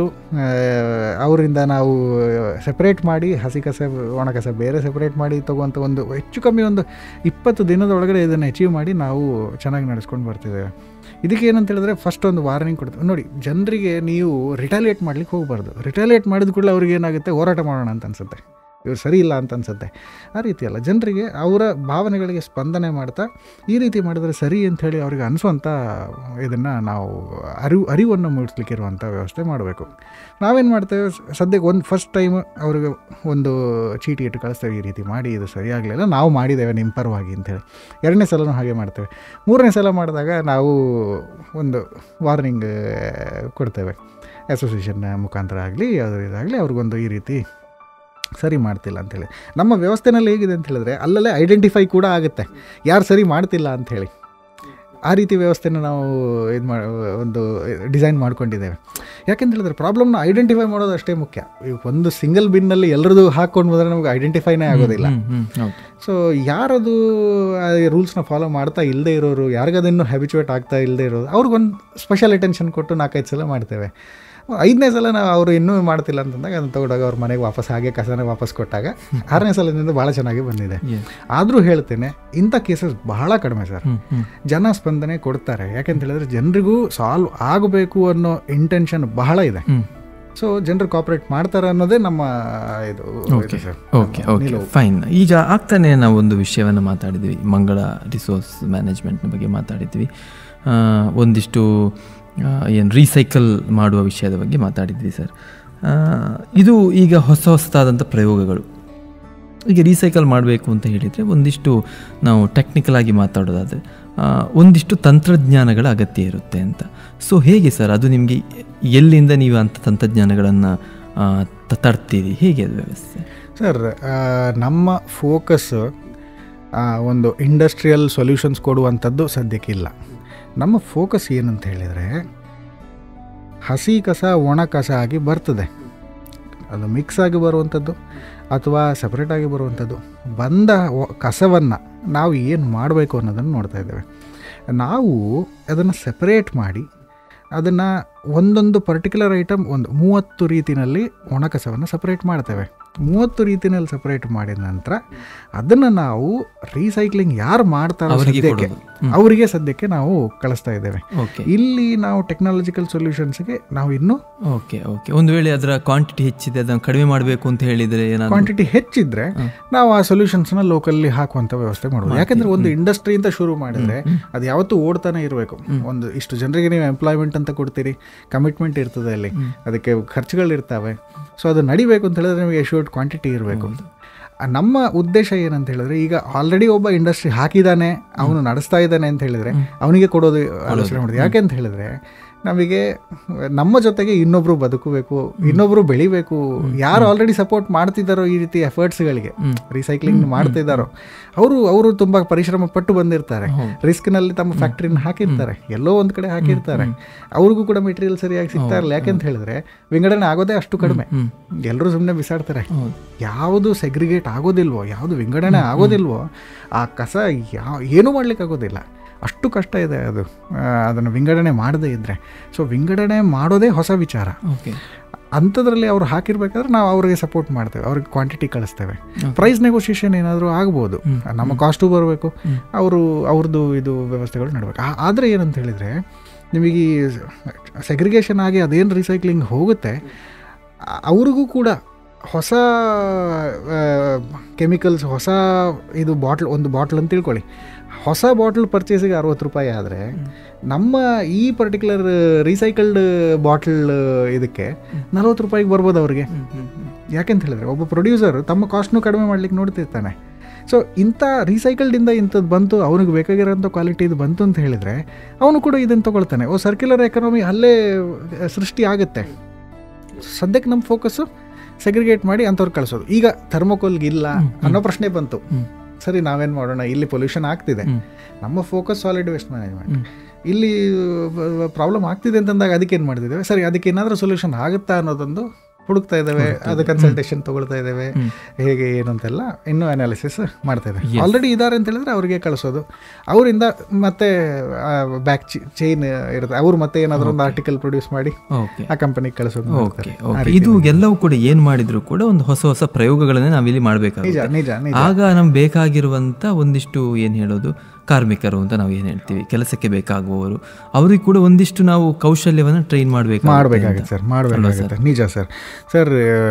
ಅವರಿಂದ ನಾವು ಸೆಪ್ರೇಟ್ ಮಾಡಿ ಹಸಿ ಕಸ ಒಣ ಕಸ ಬೇರೆ ಸೆಪ್ರೇಟ್ ಮಾಡಿ ತಗುವಂಥ ಒಂದು ಹೆಚ್ಚು ಕಮ್ಮಿ ಒಂದು ಇಪ್ಪತ್ತು ದಿನದ ಒಳಗಡೆ ಇದನ್ನು ಅಚೀವ್ ಮಾಡಿ ನಾವು ಚೆನ್ನಾಗಿ ನಡೆಸ್ಕೊಂಡು ಬರ್ತಿದ್ದೇವೆ ಇದಕ್ಕೆ ಏನಂತ ಹೇಳಿದ್ರೆ ಫಸ್ಟ್ ಒಂದು ವಾರ್ನಿಂಗ್ ಕೊಡ್ತೀವಿ ನೋಡಿ ಜನರಿಗೆ ನೀವು ರಿಟಾಲಿಯೇಟ್ ಮಾಡ್ಲಿಕ್ಕೆ ಹೋಗಬಾರ್ದು ರಿಟಾಲಿಯೇಟ್ ಮಾಡಿದ ಕೂಡಲೇ ಅವ್ರಿಗೆ ಏನಾಗುತ್ತೆ ಹೋರಾಟ ಮಾಡೋಣ ಅಂತ ಅನ್ಸುತ್ತೆ ಇವ್ರು ಸರಿ ಇಲ್ಲ ಅಂತ ಅನ್ಸುತ್ತೆ ಆ ರೀತಿ ಅಲ್ಲ ಜನರಿಗೆ ಅವರ ಭಾವನೆಗಳಿಗೆ ಸ್ಪಂದನೆ ಮಾಡ್ತಾ ಈ ರೀತಿ ಮಾಡಿದರೆ ಸರಿ ಅಂಥೇಳಿ ಅವ್ರಿಗೆ ಅನಿಸುವಂಥ ಇದನ್ನು ನಾವು ಅರಿವು ಅರಿವನ್ನು ಮೂಡಿಸ್ಲಿಕ್ಕಿರುವಂಥ ವ್ಯವಸ್ಥೆ ಮಾಡಬೇಕು ನಾವೇನು ಮಾಡ್ತೇವೆ ಸ- ಸದ್ಯಕ್ಕೆ ಒಂದು ಫಸ್ಟ್ ಟೈಮ್ ಅವ್ರಿಗೆ ಒಂದು ಚೀಟಿ ಇಟ್ಟು ಕಳಿಸ್ತೇವೆ ಈ ರೀತಿ ಮಾಡಿ ಇದು ಸರಿಯಾಗಲಿಲ್ಲ ನಾವು ಮಾಡಿದ್ದೇವೆ ನಿಮ್ಮ ಪರವಾಗಿ ಅಂಥೇಳಿ ಎರಡನೇ ಸಲನೂ ಹಾಗೆ ಮಾಡ್ತೇವೆ ಮೂರನೇ ಸಲ ಮಾಡಿದಾಗ ನಾವು ಒಂದು ವಾರ್ನಿಂಗ್ ಕೊಡ್ತೇವೆ ಅಸೋಸಿಯೇಷನ್ ಮುಖಾಂತರ ಆಗಲಿ ಯಾವುದೇ ಇದಾಗಲಿ ಅವ್ರಿಗೊಂದು ಈ ರೀತಿ ಸರಿ ಮಾಡ್ತಿಲ್ಲ ಅಂಥೇಳಿ ನಮ್ಮ ವ್ಯವಸ್ಥೆನಲ್ಲಿ ಹೇಗಿದೆ ಅಂತ ಹೇಳಿದ್ರೆ ಅಲ್ಲಲ್ಲೇ ಐಡೆಂಟಿಫೈ ಕೂಡ ಆಗುತ್ತೆ ಯಾರು ಸರಿ ಮಾಡ್ತಿಲ್ಲ ಅಂಥೇಳಿ ಆ ರೀತಿ ವ್ಯವಸ್ಥೆನ ನಾವು ಇದು ಮಾಡಿ ಒಂದು ಡಿಸೈನ್ ಮಾಡ್ಕೊಂಡಿದ್ದೇವೆ ಯಾಕೆಂತ ಹೇಳಿದ್ರೆ ಪ್ರಾಬ್ಲಮ್ನ ಐಡೆಂಟಿಫೈ ಮಾಡೋದು ಅಷ್ಟೇ ಮುಖ್ಯ ಈಗ ಒಂದು ಸಿಂಗಲ್ ಬಿನ್ನಲ್ಲಿ ಎಲ್ಲರದು ಹಾಕ್ಕೊಂಡು ಬಂದರೆ ನಮಗೆ ಐಡೆಂಟಿಫೈನೇ ಆಗೋದಿಲ್ಲ ಹ್ಮ್, ಹ್ಮ್, ಹೌದು ಸೊ ಯಾರದು ರೂಲ್ಸ್ನ ಫಾಲೋ ಮಾಡ್ತಾ ಇಲ್ಲದೆ ಇರೋರು ಯಾರಿಗದನ್ನು ಹ್ಯಾಬಿಚುವೇಟ್ ಆಗ್ತಾ ಇಲ್ಲದೆ ಇರೋರು ಅವ್ರಿಗೊಂದು ಸ್ಪೆಷಲ್ ಅಟೆನ್ಷನ್ ಕೊಟ್ಟು ನಾಲ್ಕೈದು ಸಲ ಮಾಡ್ತೇವೆ ಐದನೇ ಸಲ ನಾವು ಅವರು ಇನ್ನೂ ಮಾಡ್ತಿಲ್ಲ ಅಂತಂದಾಗ ಅದನ್ನು ತಗೊಂಡಾಗ ಅವ್ರ ಮನೆಗೆ ವಾಪಸ್ ಹಾಗೆ ಕಸನ ವಾಪಸ್ ಕೊಟ್ಟಾಗ ಆರನೇ ಸಲದಿಂದ ಭಾಳ ಚೆನ್ನಾಗಿ ಬಂದಿದೆ Yes. ಆದರೂ ಹೇಳ್ತೇನೆ ಇಂಥ ಕೇಸಸ್ ಬಹಳ ಕಡಿಮೆ ಸರ್ ಹ್ಮ್, ಹ್ಮ್. ಜನ ಸ್ಪಂದನೆ ಕೊಡ್ತಾರೆ ಯಾಕೆಂತ ಹೇಳಿದ್ರೆ ಜನರಿಗೂ ಸಾಲ್ವ್ ಆಗಬೇಕು ಅನ್ನೋ ಇಂಟೆನ್ಷನ್ ಬಹಳ ಇದೆ ಹ್ಮ್. ಸೊ ಜನರು ಕಾಪರೇಟ್ ಮಾಡ್ತಾರೆ ಅನ್ನೋದೇ ನಮ್ಮ ಇದು ಓಕೆ ಇದು ಸರ್ ಓಕೆ ಓಕೆ ಫೈನ್ ಈಗ ಆಗ್ತಾನೆ ನಾವು ಒಂದು ವಿಷಯವನ್ನು ಮಾತಾಡಿದ್ವಿ ಮಂಗಳ ರಿಸೋರ್ಸ್ ಮ್ಯಾನೇಜ್ಮೆಂಟ್ನ ಬಗ್ಗೆ ಮಾತಾಡಿದ್ವಿ ಆ, ಒಂದಿಷ್ಟು ಏನು ರೀಸೈಕಲ್ ಮಾಡುವ ವಿಷಯದ ಬಗ್ಗೆ ಮಾತಾಡಿದ್ವಿ ಸರ್ ಆ, ಇದು ಈಗ ಹೊಸ ಹೊಸದಾದಂಥ ಪ್ರಯೋಗಗಳು ಈಗ ರೀಸೈಕಲ್ ಮಾಡಬೇಕು ಅಂತ ಹೇಳಿದರೆ ಒಂದಿಷ್ಟು ನಾವು ಟೆಕ್ನಿಕಲ್ ಆಗಿ ಮಾತಾಡೋದಾದರೆ ಆ, ಒಂದಿಷ್ಟು ತಂತ್ರಜ್ಞಾನಗಳ ಅಗತ್ಯ ಇರುತ್ತೆ ಅಂತ ಸೊ ಹೇಗೆ ಸರ್ ಅದು ನಿಮಗೆ ಎಲ್ಲಿಂದ ನೀವು ಅಂಥ ತಂತ್ರಜ್ಞಾನಗಳನ್ನು ತರ್ತೀರಿ ಹೇಗೆ ಅದು ವ್ಯವಸ್ಥೆ ಸರ್ ಆ, ನಮ್ಮ ಫೋಕಸ್ ಒಂದು ಇಂಡಸ್ಟ್ರಿಯಲ್ ಸೊಲ್ಯೂಷನ್ಸ್ ಕೊಡುವಂಥದ್ದು ಸದ್ಯಕ್ಕಿಲ್ಲ ನಮ್ಮ ಫೋಕಸ್ ಏನಂತ ಹೇಳಿದರೆ ಹಸಿ ಕಸ ಒಣ ಕಸ ಆಗಿ ಬರ್ತದೆ ಅದು ಮಿಕ್ಸ್ ಆಗಿ ಬರುವಂಥದ್ದು ಅಥವಾ ಸಪ್ರೇಟಾಗಿ ಬರುವಂಥದ್ದು ಬಂದ ಕಸವನ್ನು ನಾವು ಏನು ಮಾಡಬೇಕು ಅನ್ನೋದನ್ನು ನೋಡ್ತಾ ಇದ್ದೇವೆ ನಾವು ಅದನ್ನು ಸೆಪರೇಟ್ ಮಾಡಿ ಅದನ್ನು ಒಂದೊಂದು ಪರ್ಟಿಕ್ಯುಲರ್ ಐಟಮ್ ಒಂದು ಮೂವತ್ತು ರೀತಿಯಲ್ಲಿ ಒಣ ಕಸವನ್ನು ಸಪ್ರೇಟ್ ಮಾಡ್ತೇವೆ ಮೂವತ್ತು ರೀತಿನಲ್ಲಿ ಸಪ್ರೇಟ್ ಮಾಡಿದ ನಂತರ ಅದನ್ನು ನಾವು ರೀಸೈಕ್ಲಿಂಗ್ ಯಾರು ಮಾಡ್ತಾರೋ ಅವರಿಗೆ ಸದ್ಯಕ್ಕೆ ಕೊಡೋದು. ಹ್ಮ್. ಅವರಿಗೆ ಸದ್ಯಕ್ಕೆ ನಾವು ಕಳಿಸ್ತಾ ಇದ್ದೇವೆ ಓಕೆ ಇಲ್ಲಿ ನಾವು ಟೆಕ್ನಾಲಜಿಕಲ್ ಸೊಲ್ಯೂಷನ್ಸ್ಗೆ ನಾವು ಇನ್ನೂ ಓಕೆ ಓಕೆ ಒಂದು ವೇಳೆ ಅದರ ಕ್ವಾಂಟಿಟಿ ಹೆಚ್ಚಿದೆ ಅದನ್ನು ಕಡಿಮೆ ಮಾಡಬೇಕು ಅಂತ ಹೇಳಿದರೆ ಏನಾದರೂ ಕ್ವಾಂಟಿಟಿ ಹೆಚ್ಚಿದ್ರೆ ನಾವು ಆ ಸೊಲ್ಯೂಷನ್ಸ್ನ ಲೋಕಲ್ಲಿ ಹಾಕುವಂಥ ವ್ಯವಸ್ಥೆ ಮಾಡ್ಬೋದು ಯಾಕಂದ್ರೆ ಒಂದು ಇಂಡಸ್ಟ್ರಿ ಅಂತ ಶುರು ಮಾಡಿದ್ರೆ ಅದು ಯಾವತ್ತೂ ಓಡ್ತಾನೆ ಇರಬೇಕು ಒಂದು ಇಷ್ಟು ಜನರಿಗೆ ನೀವು ಎಂಪ್ಲಾಯ್ಮೆಂಟ್ ಅಂತ ಕೊಡ್ತೀರಿ ಕಮಿಟ್ಮೆಂಟ್ ಇರ್ತದೆ ಅಲ್ಲಿ ಅದಕ್ಕೆ ಖರ್ಚುಗಳಿರ್ತವೆ ಸೊ ಅದು ನಡಿಬೇಕು ಅಂತ ಹೇಳಿದ್ರೆ ನಿಮಗೆ ಎಶ್ಯೂರ್ಡ್ ಕ್ವಾಂಟಿಟಿ ಇರಬೇಕು ನಮ್ಮ ಉದ್ದೇಶ ಏನಂತ ಹೇಳಿದ್ರೆ ಈಗ ಆಲ್ರೆಡಿ ಒಬ್ಬ ಇಂಡಸ್ಟ್ರಿ ಹಾಕಿದ್ದಾನೆ ಅವನು ನಡೆಸ್ತಾ ಇದ್ದಾನೆ ಅಂತ ಹೇಳಿದ್ರೆ ಅವನಿಗೆ ಕೊಡೋದು ಆಲೋಚನೆ ಮಾಡಿದೆ ಯಾಕೆ ಅಂತ ಹೇಳಿದ್ರೆ ನಮಗೆ ನಮ್ಮ ಜೊತೆಗೆ ಇನ್ನೊಬ್ರು ಬದುಕಬೇಕು ಇನ್ನೊಬ್ರು ಬೆಳಿಬೇಕು ಯಾರು ಆಲ್ರೆಡಿ ಸಪೋರ್ಟ್ ಮಾಡ್ತಿದ್ದಾರೋ ಈ ರೀತಿ ಎಫರ್ಟ್ಸ್ಗಳಿಗೆ ರಿಸೈಕ್ಲಿಂಗ್ ಮಾಡ್ತಿದ್ದಾರೋ ಅವರು ಅವರು ತುಂಬ ಪರಿಶ್ರಮ ಪಟ್ಟು ಬಂದಿರ್ತಾರೆ ರಿಸ್ಕ್ನಲ್ಲಿ ತಮ್ಮ ಫ್ಯಾಕ್ಟ್ರಿನ ಹಾಕಿರ್ತಾರೆ ಎಲ್ಲೋ ಒಂದು ಕಡೆ ಹಾಕಿರ್ತಾರೆ ಅವ್ರಿಗೂ ಕೂಡ ಮೆಟೀರಿಯಲ್ ಸರಿಯಾಗಿ ಸಿಗ್ತಾ ಇರಲ್ಲ ಯಾಕೆ ಅಂತ ಹೇಳಿದ್ರೆ ವಿಂಗಡಣೆ ಆಗೋದೇ ಅಷ್ಟು ಕಡಿಮೆ ಎಲ್ಲರೂ ಸುಮ್ಮನೆ ಬಿಸಾಡ್ತಾರೆ ಯಾವುದು ಸೆಗ್ರಿಗೇಟ್ ಆಗೋದಿಲ್ವೋ ಯಾವುದು ವಿಂಗಡಣೆ ಆಗೋದಿಲ್ವೋ ಆ ಕಸ ಯಾವ ಏನೂ ಮಾಡ್ಲಿಕ್ಕೆ ಆಗೋದಿಲ್ಲ ಅಷ್ಟು ಕಷ್ಟ ಇದೆ ಅದು ಅದನ್ನು ವಿಂಗಡಣೆ ಮಾಡದೇ ಇದ್ದರೆ ಸೊ ವಿಂಗಡಣೆ ಮಾಡೋದೇ ಹೊಸ ವಿಚಾರ ಓಕೆ ಅಂಥದ್ರಲ್ಲಿ ಅವ್ರು ಹಾಕಿರ್ಬೇಕಾದ್ರೆ ನಾವು ಅವ್ರಿಗೆ ಸಪೋರ್ಟ್ ಮಾಡ್ತೇವೆ ಅವ್ರಿಗೆ ಕ್ವಾಂಟಿಟಿ ಕಳಿಸ್ತೇವೆ ಪ್ರೈಸ್ ನೆಗೋಷಿಯೇಷನ್ ಏನಾದರೂ ಆಗ್ಬೋದು ನಮ್ಮ ಕಾಸ್ಟು ಬರಬೇಕು ಅವರು ಅವ್ರದ್ದು ಇದು ವ್ಯವಸ್ಥೆಗಳು ನಡಬೇಕು ಆದರೆ ಏನಂತ ಹೇಳಿದರೆ ನಿಮಗೆ ಈ ಸೆಗ್ರಿಗೇಷನ್ ಆಗಿ ಅದೇನು ರಿಸೈಕ್ಲಿಂಗ್ ಹೋಗುತ್ತೆ ಆ- ಅವ್ರಿಗೂ ಕೂಡ ಹೊಸ ಕೆಮಿಕಲ್ಸ್ ಹೊಸ ಇದು ಬಾಟ್ಲ್ ಒಂದು ಬಾಟ್ಲ್ ಅಂತ ತಿಳ್ಕೊಳ್ಳಿ ಹೊಸ ಬಾಟ್ಲ್ ಪರ್ಚೇಸಿಗೆ ಅರವತ್ತು ರೂಪಾಯಿ ಆದರೆ ನಮ್ಮ ಈ ಪರ್ಟಿಕ್ಯುಲರ್ ರೀಸೈಕಲ್ಡ್ ಬಾಟ್ಲ್ ಇದಕ್ಕೆ ನಲ್ವತ್ತು ರೂಪಾಯಿಗೆ ಬರ್ಬೋದು ಅವ್ರಿಗೆ ಯಾಕೆಂತ ಹೇಳಿದ್ರೆ ಒಬ್ಬ ಪ್ರೊಡ್ಯೂಸರ್ ತಮ್ಮ ಕಾಸ್ಟ್ನು ಕಡಿಮೆ ಮಾಡ್ಲಿಕ್ಕೆ ನೋಡ್ತಿರ್ತಾನೆ ಸೊ ಇಂಥ ರೀಸೈಕಲ್ಡಿಂದ ಇಂಥದ್ದು ಬಂತು ಅವನಿಗೆ ಬೇಕಾಗಿರೋಂಥ ಕ್ವಾಲಿಟಿ ಇದು ಬಂತು ಅಂತ ಹೇಳಿದರೆ ಅವನು ಕೂಡ ಇದನ್ನು ತೊಗೊಳ್ತಾನೆ ಓ ಸರ್ಕ್ಯುಲರ್ ಎಕನಾಮಿ ಅಲ್ಲೇ ಆ, ಸೃಷ್ಟಿ ಆಗುತ್ತೆ ಸದ್ಯಕ್ಕೆ ನಮ್ಮ ಫೋಕಸ್ಸು ಸೆಗ್ರಿಗೇಟ್ ಮಾಡಿ ಅಂಥವ್ರು ಕಳಿಸೋದು ಈಗ ಥರ್ಮೋಕೋಲ್ಗೆ ಇಲ್ಲ ಅನ್ನೋ ಪ್ರಶ್ನೆ ಬಂತು ಸರಿ ನಾವೇನು ಮಾಡೋಣ ಇಲ್ಲಿ ಪೊಲ್ಯೂಷನ್ ಆಗ್ತಿದೆ ನಮ್ಮ ಫೋಕಸ್ ಸಾಲಿಡ್ ವೇಸ್ಟ್ ಮ್ಯಾನೇಜ್ಮೆಂಟ್ ಇಲ್ಲಿ ಪ್ರಾಬ್ಲಮ್ ಆಗ್ತಿದೆ ಅಂತಂದಾಗ ಅದಕ್ಕೆ ಏನು ಮಾಡ್ತಿದ್ದೇವೆ ಸರಿ ಅದಕ್ಕೆ ಏನಾದರೂ ಸೊಲ್ಯೂಷನ್ ಆಗುತ್ತಾ ಅನ್ನೋದೊಂದು ಹುಡುಕ್ತಾ ಇದ್ದೇವೆ ಅದು ಕನ್ಸಲ್ಟೇಷನ್ ತಗೊಳ್ತಾ ಇದ್ದೇವೆ ಹೇಗೆ ಏನು ಅಂತೆಲ್ಲ ಇನ್ನೂ ಅನಾಲಿಸಿಸ್ ಮಾಡ್ತಾ ಇದ್ದೇವೆ ಆಲ್ರೆಡಿ ಇದ್ದಾರೆ ಅಂತ ಹೇಳಿದ್ರೆ ಅವರಿಗೆ ಕಳಿಸೋದು ಅವರಿಂದ ಮತ್ತೆ ಬ್ಯಾಕ್ ಚೈನ್ ಇರುತ್ತೆ ಅವ್ರು ಮತ್ತೆ ಏನಾದರೂ ಒಂದು ಆರ್ಟಿಕಲ್ ಪ್ರೊಡ್ಯೂಸ್ ಮಾಡಿ ಓಕೆ ಆ ಕಂಪನಿಗೆ ಕಳಿಸೋದು ಓಕೆ ಮಾಡ್ತಾರೆ. ಓಕೆ ಇದು ಎಲ್ಲವೂ ಕೂಡ ಏನ್ ಮಾಡಿದ್ರು ಕೂಡ ಒಂದು ಹೊಸ ಹೊಸ ಪ್ರಯೋಗಗಳನ್ನೇ ನಾವಿಲ್ಲಿ ನಿಜ ಮಾಡಬೇಕಾಗುತ್ತೆ ನಿಜ ನಿಜ ಆಗ ನಮ್ಗೆ ಬೇಕಾಗಿರುವಂತ ಒಂದಿಷ್ಟು ಏನ್ ಹೇಳೋದು ಕಾರ್ಮಿಕರು ಅಂತ ನಾವು ಏನ್ ಹೇಳ್ತೀವಿ ಕೆಲಸಕ್ಕೆ ಬೇಕಾಗುವವರು ಅವ್ರಿಗೆ ಕೂಡ ಒಂದಿಷ್ಟು ನಾವು ಕೌಶಲ್ಯವನ್ನ ಟ್ರೈನ್ ಮಾಡಬೇಕು ಮಾಡಬೇಕಾಗುತ್ತೆ ಸರ್ ಮಾಡಬೇಕಾಗುತ್ತೆ ನಿಜ ಸರ್ ಸರ್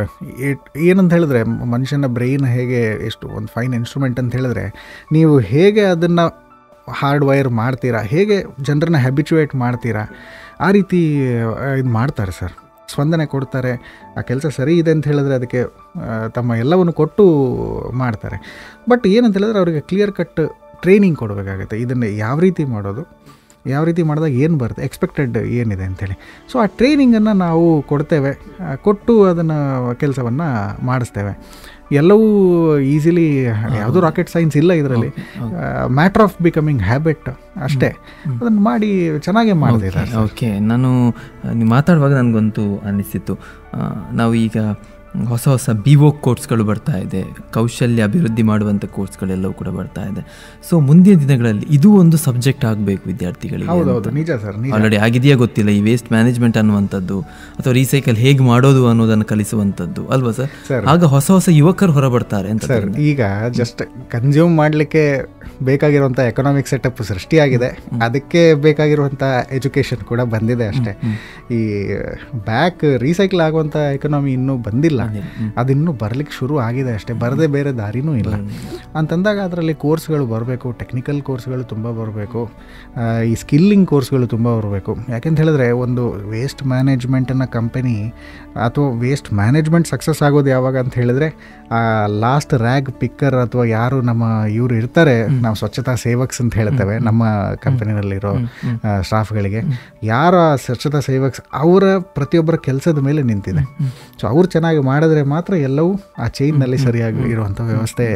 ಏನಂತ ಹೇಳಿದ್ರೆ ಮ- ಮನುಷ್ಯನ ಬ್ರೈನ್ ಹೇಗೆ ಎಷ್ಟು ಒಂದು ಫೈನ್ ಇನ್ಸ್ಟ್ರೂಮೆಂಟ್ ಅಂತ ಹೇಳಿದ್ರೆ ನೀವು ಹೇಗೆ ಅದನ್ನು ಹಾರ್ಡ್ ವೈರ್ ಮಾಡ್ತೀರಾ ಹೇಗೆ ಜನರನ್ನ ಹ್ಯಾಬಿಚುವೇಟ್ ಮಾಡ್ತೀರಾ ಆ ರೀತಿ ಇದು ಮಾಡ್ತಾರೆ ಸರ್ ಸ್ಪಂದನೆ ಕೊಡ್ತಾರೆ ಆ ಕೆಲಸ ಸರಿ ಇದೆ ಅಂತ ಹೇಳಿದ್ರೆ ಅದಕ್ಕೆ ಆ, ತಮ್ಮ ಎಲ್ಲವನ್ನು ಕೊಟ್ಟು ಮಾಡ್ತಾರೆ ಬಟ್ ಏನಂತ ಹೇಳಿದ್ರೆ ಅವರಿಗೆ ಕ್ಲಿಯರ್ ಕಟ್ ಟ್ರೈನಿಂಗ್ ಕೊಡಬೇಕಾಗುತ್ತೆ ಇದನ್ನು ಯಾವ ರೀತಿ ಮಾಡೋದು ಯಾವ ರೀತಿ ಮಾಡಿದಾಗ ಏನು ಬರುತ್ತೆ ಎಕ್ಸ್ಪೆಕ್ಟೆಡ್ ಏನಿದೆ ಅಂತೇಳಿ ಸೊ ಆ ಟ್ರೈನಿಂಗನ್ನು ನಾವು ಕೊಡ್ತೇವೆ ಆ, ಕೊಟ್ಟು ಅದನ್ನು ಕೆಲಸವನ್ನು ಮಾಡಿಸ್ತೇವೆ ಎಲ್ಲವೂ ಈಸಿಲಿ ಯಾವುದೂ ರಾಕೆಟ್ ಸೈನ್ಸ್ ಇಲ್ಲ ಇದರಲ್ಲಿ ಮ್ಯಾಟ್ರ್ ಆಫ್ ಬಿಕಮಿಂಗ್ ಹ್ಯಾಬಿಟ್ ಅಷ್ಟೇ ಅದನ್ನು ಮಾಡಿ ಚೆನ್ನಾಗೇ ಮಾಡ್ತಿದ್ದಾರೆ ಓಕೆ ನಾನು ನೀವು ಮಾತಾಡುವಾಗ ನನಗಂತೂ ಅನ್ನಿಸ್ತಿತ್ತು ಆ, ನಾವು ಈಗ ಹೊಸ ಹೊಸ ಬಿ ಒ ಕೋರ್ಸ್ಗಳು ಬರ್ತಾ ಇದೆ ಕೌಶಲ್ಯ ಅಭಿವೃದ್ಧಿ ಮಾಡುವಂಥ ಕೋರ್ಸ್ಗಳೆಲ್ಲವೂ ಕೂಡ ಬರ್ತಾ ಇದೆ ಸೊ ಮುಂದಿನ ದಿನಗಳಲ್ಲಿ ಇದು ಒಂದು ಸಬ್ಜೆಕ್ಟ್ ಆಗಬೇಕು ವಿದ್ಯಾರ್ಥಿಗಳಿಗೆ ಹೌದೌದು ನಿಜ ಸರ್ ನಿಜ ಆಲ್ರೆಡಿ ಆಗಿದೆಯಾ ಗೊತ್ತಿಲ್ಲ ಈ ವೇಸ್ಟ್ ಮ್ಯಾನೇಜ್ಮೆಂಟ್ ಅನ್ನುವಂಥದ್ದು ಅಥವಾ ರೀಸೈಕಲ್ ಹೇಗೆ ಮಾಡೋದು ಅನ್ನೋದನ್ನು ಕಲಿಸುವಂಥದ್ದು ಅಲ್ವಾ ಸರ್ Sir. ಆಗ ಹೊಸ ಹೊಸ ಯುವಕರು ಹೊರಬರ್ತಾರೆ ಅಂತ ಸರ್ ಈಗ ಜಸ್ಟ್ ಕನ್ಸ್ಯೂಮ್ ಮಾಡಲಿಕ್ಕೆ ಬೇಕಾಗಿರುವಂಥ ಎಕನಾಮಿಕ್ ಸೆಟಪ್ ಸೃಷ್ಟಿಯಾಗಿದೆ ಅದಕ್ಕೆ ಬೇಕಾಗಿರುವಂಥ ಎಜುಕೇಷನ್ ಕೂಡ ಬಂದಿದೆ ಅಷ್ಟೇ ಈ ಬ್ಯಾಕ್ ರೀಸೈಕಲ್ ಆಗುವಂಥ ಎಕನಾಮಿ ಇನ್ನೂ ಬಂದಿಲ್ಲ ಅದಿನ್ನೂ ಬರ್ಲಿಕ್ಕೆ ಶುರು ಆಗಿದೆ ಅಷ್ಟೇ ಬರದೇ ಬೇರೆ ದಾರಿನೂ ಇಲ್ಲ ಅಂತಂದಾಗ ಅದರಲ್ಲಿ ಕೋರ್ಸ್ಗಳು ಬರಬೇಕು ಟೆಕ್ನಿಕಲ್ ಕೋರ್ಸ್ಗಳು ತುಂಬ ಬರಬೇಕು ಈ ಸ್ಕಿಲ್ಲಿಂಗ್ ಕೋರ್ಸ್ಗಳು ತುಂಬ ಬರಬೇಕು ಯಾಕೆಂತ ಹೇಳಿದ್ರೆ ಒಂದು ವೇಸ್ಟ್ ಮ್ಯಾನೇಜ್ಮೆಂಟನ್ನು ಕಂಪನಿ ಅಥವಾ ವೇಸ್ಟ್ ಮ್ಯಾನೇಜ್ಮೆಂಟ್ ಸಕ್ಸಸ್ ಆಗೋದು ಯಾವಾಗ ಅಂತ ಹೇಳಿದ್ರೆ ಲಾಸ್ಟ್ ರ್ಯಾಗ್ ಪಿಕ್ಕರ್ ಅಥವಾ ಯಾರು ನಮ್ಮ ಇವರು ಇರ್ತಾರೆ ನಾವು ಸ್ವಚ್ಛತಾ ಸೇವಕ್ಸ್ ಅಂತ ಹೇಳ್ತೇವೆ ನಮ್ಮ ಕಂಪನಿನಲ್ಲಿರೋ ಸ್ಟಾಫ್ಗಳಿಗೆ ಯಾರ ಸ್ವಚ್ಛತಾ ಸೇವಕ್ಸ್ ಅವರ ಪ್ರತಿಯೊಬ್ಬರ ಕೆಲಸದ ಮೇಲೆ ನಿಂತಿದೆ ಸೊ ಅವ್ರು ಚೆನ್ನಾಗಿ ಮಾಡಿದ್ರೆ ಮಾತ್ರ ಎಲ್ಲವೂ ಆ ಚೈನ್ನಲ್ಲಿ ಸರಿಯಾಗಿ ಇರುವಂಥ ವ್ಯವಸ್ಥೆ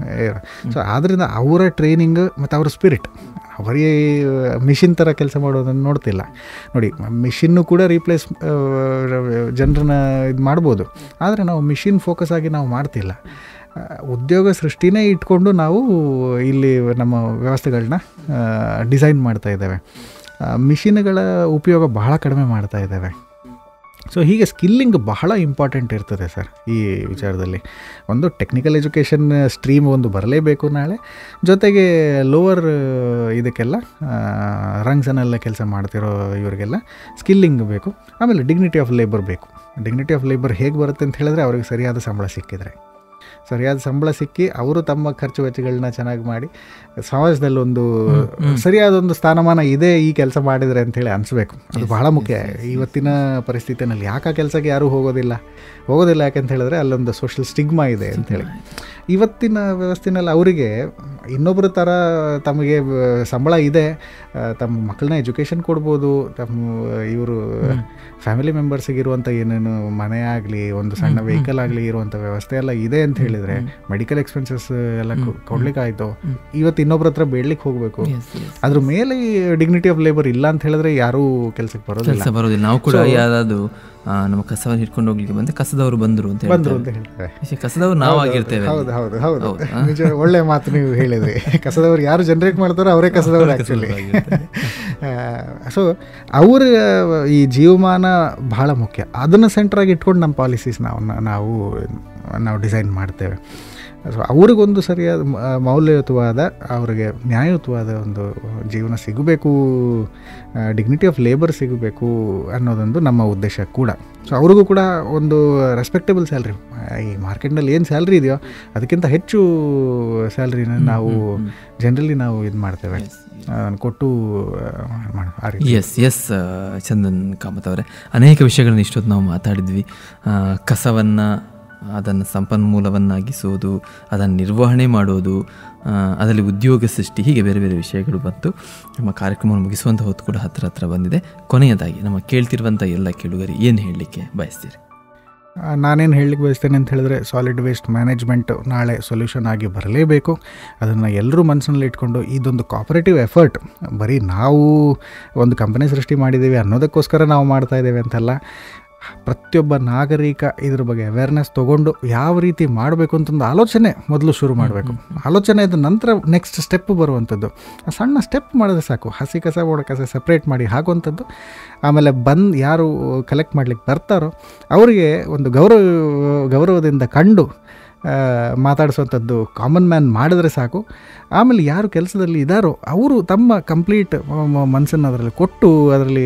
ಸೊ ಆದ್ದರಿಂದ ಅವರ ಟ್ರೈನಿಂಗ್ ಮತ್ತು ಅವರ ಸ್ಪಿರಿಟ್ ಬರೀ ಮಿಷಿನ್ ಥರ ಕೆಲಸ ಮಾಡೋದನ್ನು ನೋಡ್ತಿಲ್ಲ ನೋಡಿ ಮಿಷಿನ್ನು ಕೂಡ ರೀಪ್ಲೇಸ್ ಜನರನ್ನ ಇದು ಮಾಡ್ಬೋದು ಆದರೆ ನಾವು ಮಿಷಿನ್ ಫೋಕಸ್ ಆಗಿ ನಾವು ಮಾಡ್ತಿಲ್ಲ ಆ, ಉದ್ಯೋಗ ಸೃಷ್ಟಿನೇ ಇಟ್ಕೊಂಡು ನಾವು ಇಲ್ಲಿ ನಮ್ಮ ವ್ಯವಸ್ಥೆಗಳನ್ನ ಡಿಸೈನ್ ಮಾಡ್ತಾ ಇದ್ದೇವೆ ಮಿಷಿನ್ಗಳ ಉಪಯೋಗ ಬಹಳ ಕಡಿಮೆ ಮಾಡ್ತಾ ಇದ್ದೇವೆ ಸೊ ಹೀಗೆ ಸ್ಕಿಲ್ಲಿಂಗ್ ಬಹಳ ಇಂಪಾರ್ಟೆಂಟ್ ಇರ್ತದೆ ಸರ್ ಈ ವಿಚಾರದಲ್ಲಿ ಒಂದು ಟೆಕ್ನಿಕಲ್ ಎಜುಕೇಷನ್ ಸ್ಟ್ರೀಮ್ ಒಂದು ಬರಲೇಬೇಕು ನಾಳೆ ಜೊತೆಗೆ ಲೋವರ್ ಇದಕ್ಕೆಲ್ಲ ರಂಗ್ಸನ್ನೆಲ್ಲ ಕೆಲಸ ಮಾಡ್ತಿರೋ ಇವರಿಗೆಲ್ಲ ಸ್ಕಿಲ್ಲಿಂಗ್ ಬೇಕು ಆಮೇಲೆ ಡಿಗ್ನಿಟಿ ಆಫ್ ಲೇಬರ್ ಬೇಕು ಡಿಗ್ನಿಟಿ ಆಫ್ ಲೇಬರ್ ಹೇಗೆ ಬರುತ್ತೆ ಅಂತ ಹೇಳಿದ್ರೆ ಅವ್ರಿಗೆ ಸರಿಯಾದ ಸಂಬಳ ಸಿಕ್ಕಿದ್ರೆ ಸರಿಯಾದ ಸಂಬಳ ಸಿಕ್ಕಿ ಅವರು ತಮ್ಮ ಖರ್ಚು ವೆಚ್ಚಗಳನ್ನ ಚೆನ್ನಾಗಿ ಮಾಡಿ ಸಮಾಜದಲ್ಲಿ ಒಂದು ಸರಿಯಾದ ಒಂದು ಸ್ಥಾನಮಾನ ಇದೆ ಈ ಕೆಲಸ ಮಾಡಿದರೆ ಅಂತೇಳಿ ಅನಿಸ್ಬೇಕು ಅದು ಬಹಳ ಮುಖ್ಯ ಇವತ್ತಿನ ಪರಿಸ್ಥಿತಿನಲ್ಲಿ ಯಾಕೆ ಆ ಕೆಲಸಕ್ಕೆ ಯಾರೂ ಹೋಗೋದಿಲ್ಲ ಹೋಗೋದಿಲ್ಲ ಯಾಕೆಂತ ಹೇಳಿದ್ರೆ ಅಲ್ಲೊಂದು ಸೋಷಿಯಲ್ ಸ್ಟಿಗ್ಮಾ ಇದೆ ಅಂತೇಳಿ ಇವತ್ತಿನ ವ್ಯವಸ್ಥೆನಲ್ಲಿ ಅವರಿಗೆ ಇನ್ನೊಬ್ಬರ ಥರ ತಮಗೆ ಆ, ಸಂಬಳ ಇದೆ ಆ, ತಮ್ಮ ಮಕ್ಕಳನ್ನ ಎಜುಕೇಷನ್ ಕೊಡ್ಬೋದು ತಮ್ಮ ಇವರು ಫ್ಯಾಮಿಲಿ ಮೆಂಬರ್ಸಿಗೆ ಇರುವಂಥ ಏನೇನು ಮನೆ ಆಗಲಿ ಒಂದು ಸಣ್ಣ ವೆಹಿಕಲ್ ಆಗಲಿ ಇರುವಂಥ ವ್ಯವಸ್ಥೆ ಎಲ್ಲ ಇದೆ ಅಂತ ಹೇಳಿದರೆ ಮೆಡಿಕಲ್ ಎಕ್ಸ್ಪೆನ್ಸಸ್ ಎಲ್ಲ ಕೊ- ಕೊಡ್ಲಿಕ್ಕಾಯ್ತು ಇವತ್ತು ಇನ್ನೊಬ್ರ ಹತ್ರ ಬೇಡ್ಲಿಕ್ಕೆ ಹೋಗಬೇಕು ಅದ್ರ ಮೇಲೆ ಡಿಗ್ನಿಟಿ ಆಫ್ ಲೇಬರ್ ಇಲ್ಲ ಅಂತ ಹೇಳಿದ್ರೆ ಯಾರೂ ಕೆಲಸಕ್ಕೆ ಬರೋದಿಲ್ಲ ಕೆಲಸ ಬರೋದಿಲ್ಲ ನಾವು ಕೂಡ ಯಾವ್ದಾದ್ರು ಆ, ನಮ್ಮ ಕಸವನ್ನು ಹಿಡ್ಕೊಂಡು ಹೋಗ್ಲಿಕ್ಕೆ ಬಂದ್ರೆ ಕಸದವರು ಬಂದ್ರು ಅಂತ ಬಂದರು ಹೇಳ್ತಾರೆ ಅಂತ ಹೇಳ್ತಾರೆ ವಿಷಯ ಕಸದವ್ರು ನಾವು ಆಗಿರ್ತೇವೆ ಹೌದು ಹೌದು ಹೌದು ನಿಜ ಒಳ್ಳೆ ಮಾತು ನೀವು ಹೇಳಿದ್ರಿ ಕಸದವ್ರು ಯಾರು ಜನರೇಟ್ ಮಾಡ್ತಾರೋ ಅವರೇ ಕಸದವ್ರು ಆ್ಯಕ್ಚುಲಿ ಸೊ ಅವರ ಈ ಜೀವಮಾನ ಬಹಳ ಮುಖ್ಯ ಅದನ್ನು ಸೆಂಟ್ರಾಗಿ ಇಟ್ಕೊಂಡು ನಮ್ಮ ಪಾಲಿಸೀಸ್ ನಾವು ನಾವು ನಾವು ಡಿಸೈನ್ ಮಾಡ್ತೇವೆ ಸೊ ಅವ್ರಿಗೊಂದು ಸರಿಯಾದ ಮ- ಮೌಲ್ಯಯುತವಾದ ಅವ್ರಿಗೆ ನ್ಯಾಯಯುತವಾದ ಒಂದು ಜೀವನ ಸಿಗಬೇಕು ಡಿಗ್ನಿಟಿ ಆಫ್ ಲೇಬರ್ ಸಿಗಬೇಕು ಅನ್ನೋದೊಂದು ನಮ್ಮ ಉದ್ದೇಶ ಕೂಡ ಸೊ ಅವ್ರಿಗೂ ಕೂಡ ಒಂದು ರೆಸ್ಪೆಕ್ಟೇಬಲ್ ಸ್ಯಾಲ್ರಿ ಈ ಮಾರ್ಕೆಟ್ನಲ್ಲಿ ಏನು ಸ್ಯಾಲ್ರಿ ಇದೆಯೋ ಅದಕ್ಕಿಂತ ಹೆಚ್ಚು ಸ್ಯಾಲ್ರಿನ ನಾವು ಜನರಲಿ ನಾವು ಇದು ಮಾಡ್ತೇವೆ ಅದನ್ನು ಕೊಟ್ಟು ಆ, ಮಾಡ್- ಆ ರೀತಿ ಎಸ್ ಎಸ್ ಚಂದನ್ ಕಾಮತ್ ಅವರೇ ಅನೇಕ ವಿಷಯಗಳನ್ನ ಇಷ್ಟೊತ್ತು ನಾವು ಮಾತಾಡಿದ್ವಿ ಆ, ಕಸವನ್ನು ಅದನ್ನು ಸಂಪನ್ಮೂಲವನ್ನಾಗಿಸುವುದು ಅದನ್ನು ನಿರ್ವಹಣೆ ಮಾಡೋದು ಆ, ಅದರಲ್ಲಿ ಉದ್ಯೋಗ ಸೃಷ್ಟಿ ಹೀಗೆ ಬೇರೆ ಬೇರೆ ವಿಷಯಗಳು ಬಂತು ನಮ್ಮ ಕಾರ್ಯಕ್ರಮವನ್ನು ಮುಗಿಸುವಂಥ ಹೊತ್ತು ಕೂಡ ಹತ್ರ ಹತ್ರ ಬಂದಿದೆ ಕೊನೆಯದಾಗಿ ನಮ್ಮ ಕೇಳ್ತಿರುವಂಥ ಎಲ್ಲ ಕೇಳುಗರಿ ಏನು ಹೇಳಲಿಕ್ಕೆ ಬಯಸ್ತೀರಿ ಆ, ನಾನೇನು ಹೇಳಲಿಕ್ಕೆ ಬಯಸ್ತೇನೆ ಅಂತ ಹೇಳಿದ್ರೆ ಸಾಲಿಡ್ ವೇಸ್ಟ್ ಮ್ಯಾನೇಜ್ಮೆಂಟ್ ನಾಳೆ ಸೊಲ್ಯೂಷನ್ ಆಗಿ ಬರಲೇಬೇಕು ಅದನ್ನು ಎಲ್ಲರೂ ಮನಸ್ಸಿನಲ್ಲಿ ಇಟ್ಕೊಂಡು ಇದೊಂದು ಕಾಪರೇಟಿವ್ ಎಫರ್ಟ್ ಬರೀ ನಾವು ಒಂದು ಕಂಪನಿ ಸೃಷ್ಟಿ ಮಾಡಿದ್ದೀವಿ ಅನ್ನೋದಕ್ಕೋಸ್ಕರ ನಾವು ಮಾಡ್ತಾ ಇದ್ದೇವೆ ಅಂತಲ್ಲ ಪ್ರತಿಯೊಬ್ಬ ನಾಗರಿಕ ಇದ್ರ ಬಗ್ಗೆ ಅವೇರ್ನೆಸ್ ತೊಗೊಂಡು ಯಾವ ರೀತಿ ಮಾಡಬೇಕು ಅಂತಂದು ಆಲೋಚನೆ ಮೊದಲು ಶುರು ಮಾಡಬೇಕು ಆಲೋಚನೆ ಇದ್ದ ನಂತರ ನೆಕ್ಸ್ಟ್ ಸ್ಟೆಪ್ ಬರುವಂಥದ್ದು ಆ ಸಣ್ಣ ಸ್ಟೆಪ್ ಮಾಡಿದ್ರೆ ಸಾಕು ಹಸಿ ಕಸ ಒಣ ಕಸ ಸಪ್ರೇಟ್ ಮಾಡಿ ಹಾಕುವಂಥದ್ದು ಆಮೇಲೆ ಬಂದು ಯಾರು ಕಲೆಕ್ಟ್ ಮಾಡ್ಲಿಕ್ಕೆ ಬರ್ತಾರೋ ಅವರಿಗೆ ಒಂದು ಗೌರವ ಗೌರವದಿಂದ ಕಂಡು ಆ, ಮಾತಾಡಿಸುವಂಥದ್ದು ಕಾಮನ್ ಮ್ಯಾನ್ ಮಾಡಿದ್ರೆ ಸಾಕು ಆಮೇಲೆ ಯಾರು ಕೆಲಸದಲ್ಲಿ ಇದ್ದಾರೋ ಅವರು ತಮ್ಮ ಕಂಪ್ಲೀಟ್ ಮನಸ್ಸನ್ನು ಅದರಲ್ಲಿ ಕೊಟ್ಟು ಅದರಲ್ಲಿ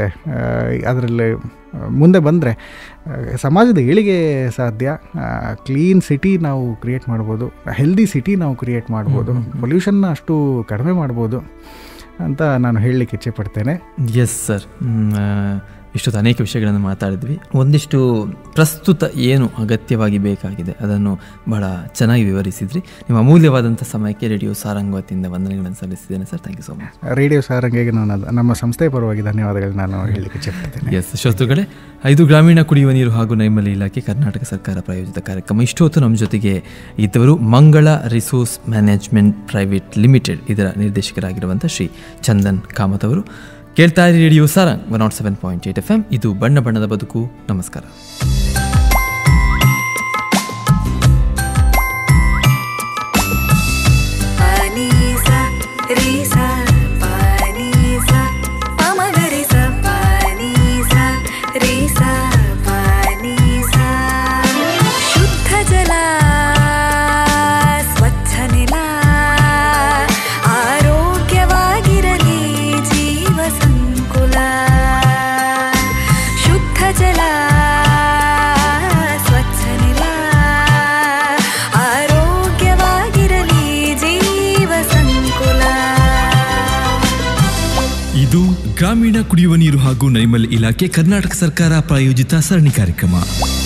ಅದರಲ್ಲಿ ಮುಂದೆ ಬಂದರೆ ಸಮಾಜದ ಏಳಿಗೆ ಸಾಧ್ಯ ಕ್ಲೀನ್ ಸಿಟಿ ನಾವು ಕ್ರಿಯೇಟ್ ಮಾಡ್ಬೋದು ಹೆಲ್ದಿ ಸಿಟಿ ನಾವು ಕ್ರಿಯೇಟ್ ಮಾಡ್ಬೋದು ಪೊಲ್ಯೂಷನ್ನ ಅಷ್ಟು ಕಡಿಮೆ ಮಾಡ್ಬೋದು ಅಂತ ನಾನು ಹೇಳಲಿಕ್ಕೆ ಇಚ್ಛೆ ಪಡ್ತೇನೆ ಎಸ್ ಸರ್ ಇಷ್ಟೊತ್ತು ಅನೇಕ ವಿಷಯಗಳನ್ನು ಮಾತಾಡಿದ್ವಿ ಒಂದಿಷ್ಟು ಪ್ರಸ್ತುತ ಏನು ಅಗತ್ಯವಾಗಿ ಬೇಕಾಗಿದೆ ಅದನ್ನು ಬಹಳ ಚೆನ್ನಾಗಿ ವಿವರಿಸಿದ್ರಿ ನಿಮ್ಮ ಅಮೂಲ್ಯವಾದಂಥ ಸಮಯಕ್ಕೆ ರೇಡಿಯೋ ಸಾರಂಗ್ ವತಿಯಿಂದ ವಂದನೆಗಳನ್ನು ಸಲ್ಲಿಸಿದ್ದೇನೆ sir thank you so much radio ಸಾರಂಗೆಗೆ ನಾನು ಅದು- ನಮ್ಮ ಸಂಸ್ಥೆಯ ಪರವಾಗಿ ಧನ್ಯವಾದಗಳು ನಾನು ಹೇಳಲಿಕ್ಕೆ ಇಚ್ಛೆ ಪಡ್ತೇನೆ ಎಸ್ ಶ್ರೋತೃಗಳೇ ಐದು ಗ್ರಾಮೀಣ ಕುಡಿಯುವ ನೀರು ಹಾಗೂ ನೈರ್ಮಲ್ಯ ಇಲಾಖೆ ಕರ್ನಾಟಕ ಸರ್ಕಾರ ಪ್ರಾಯೋಜಿತ ಕಾರ್ಯಕ್ರಮ ಇಷ್ಟೊತ್ತು ನಮ್ಮ ಜೊತೆಗೆ ಇದ್ದವರು ಮಂಗಳ ರಿಸೋರ್ಸ್ ಮ್ಯಾನೇಜ್ಮೆಂಟ್ ಪ್ರೈವೇಟ್ ಲಿಮಿಟೆಡ್ ಇದರ ನಿರ್ದೇಶಕರಾಗಿರುವಂಥ ಶ್ರೀ ಚಂದನ್ ಕಾಮತ್ ಅವರು ಕೇಳ್ತಾ ಇರಿ radio Sarang one nought seven point eight F M ಇದು ಬಣ್ಣ ಬಣ್ಣದ ಬದುಕು ನಮಸ್ಕಾರ Panisa, risa, panisa, pamagarisa, panisa, risa, panisa. ಶುದ್ಧ ಜಲ ಸ್ವಚ್ಛ ನೆಲ ಆರೋಗ್ಯವಾಗಿರಲಿ ಜೀವ ಸಂಕುಲ ಶುದ್ಧ ಜಲ ಸ್ವಚ್ಛ ನೆಲ ಆರೋಗ್ಯವಾಗಿರಲಿ ಜೀವ ಸಂಕುಲ ಇದು ಗ್ರಾಮೀಣ ಕುಡಿಯುವ ನೀರು ಹಾಗೂ ನೈರ್ಮಲ್ಯ ಇಲಾಖೆ ಕರ್ನಾಟಕ ಸರ್ಕಾರ ಪ್ರಾಯೋಜಿತ ಸರಣಿ ಕಾರ್ಯಕ್ರಮ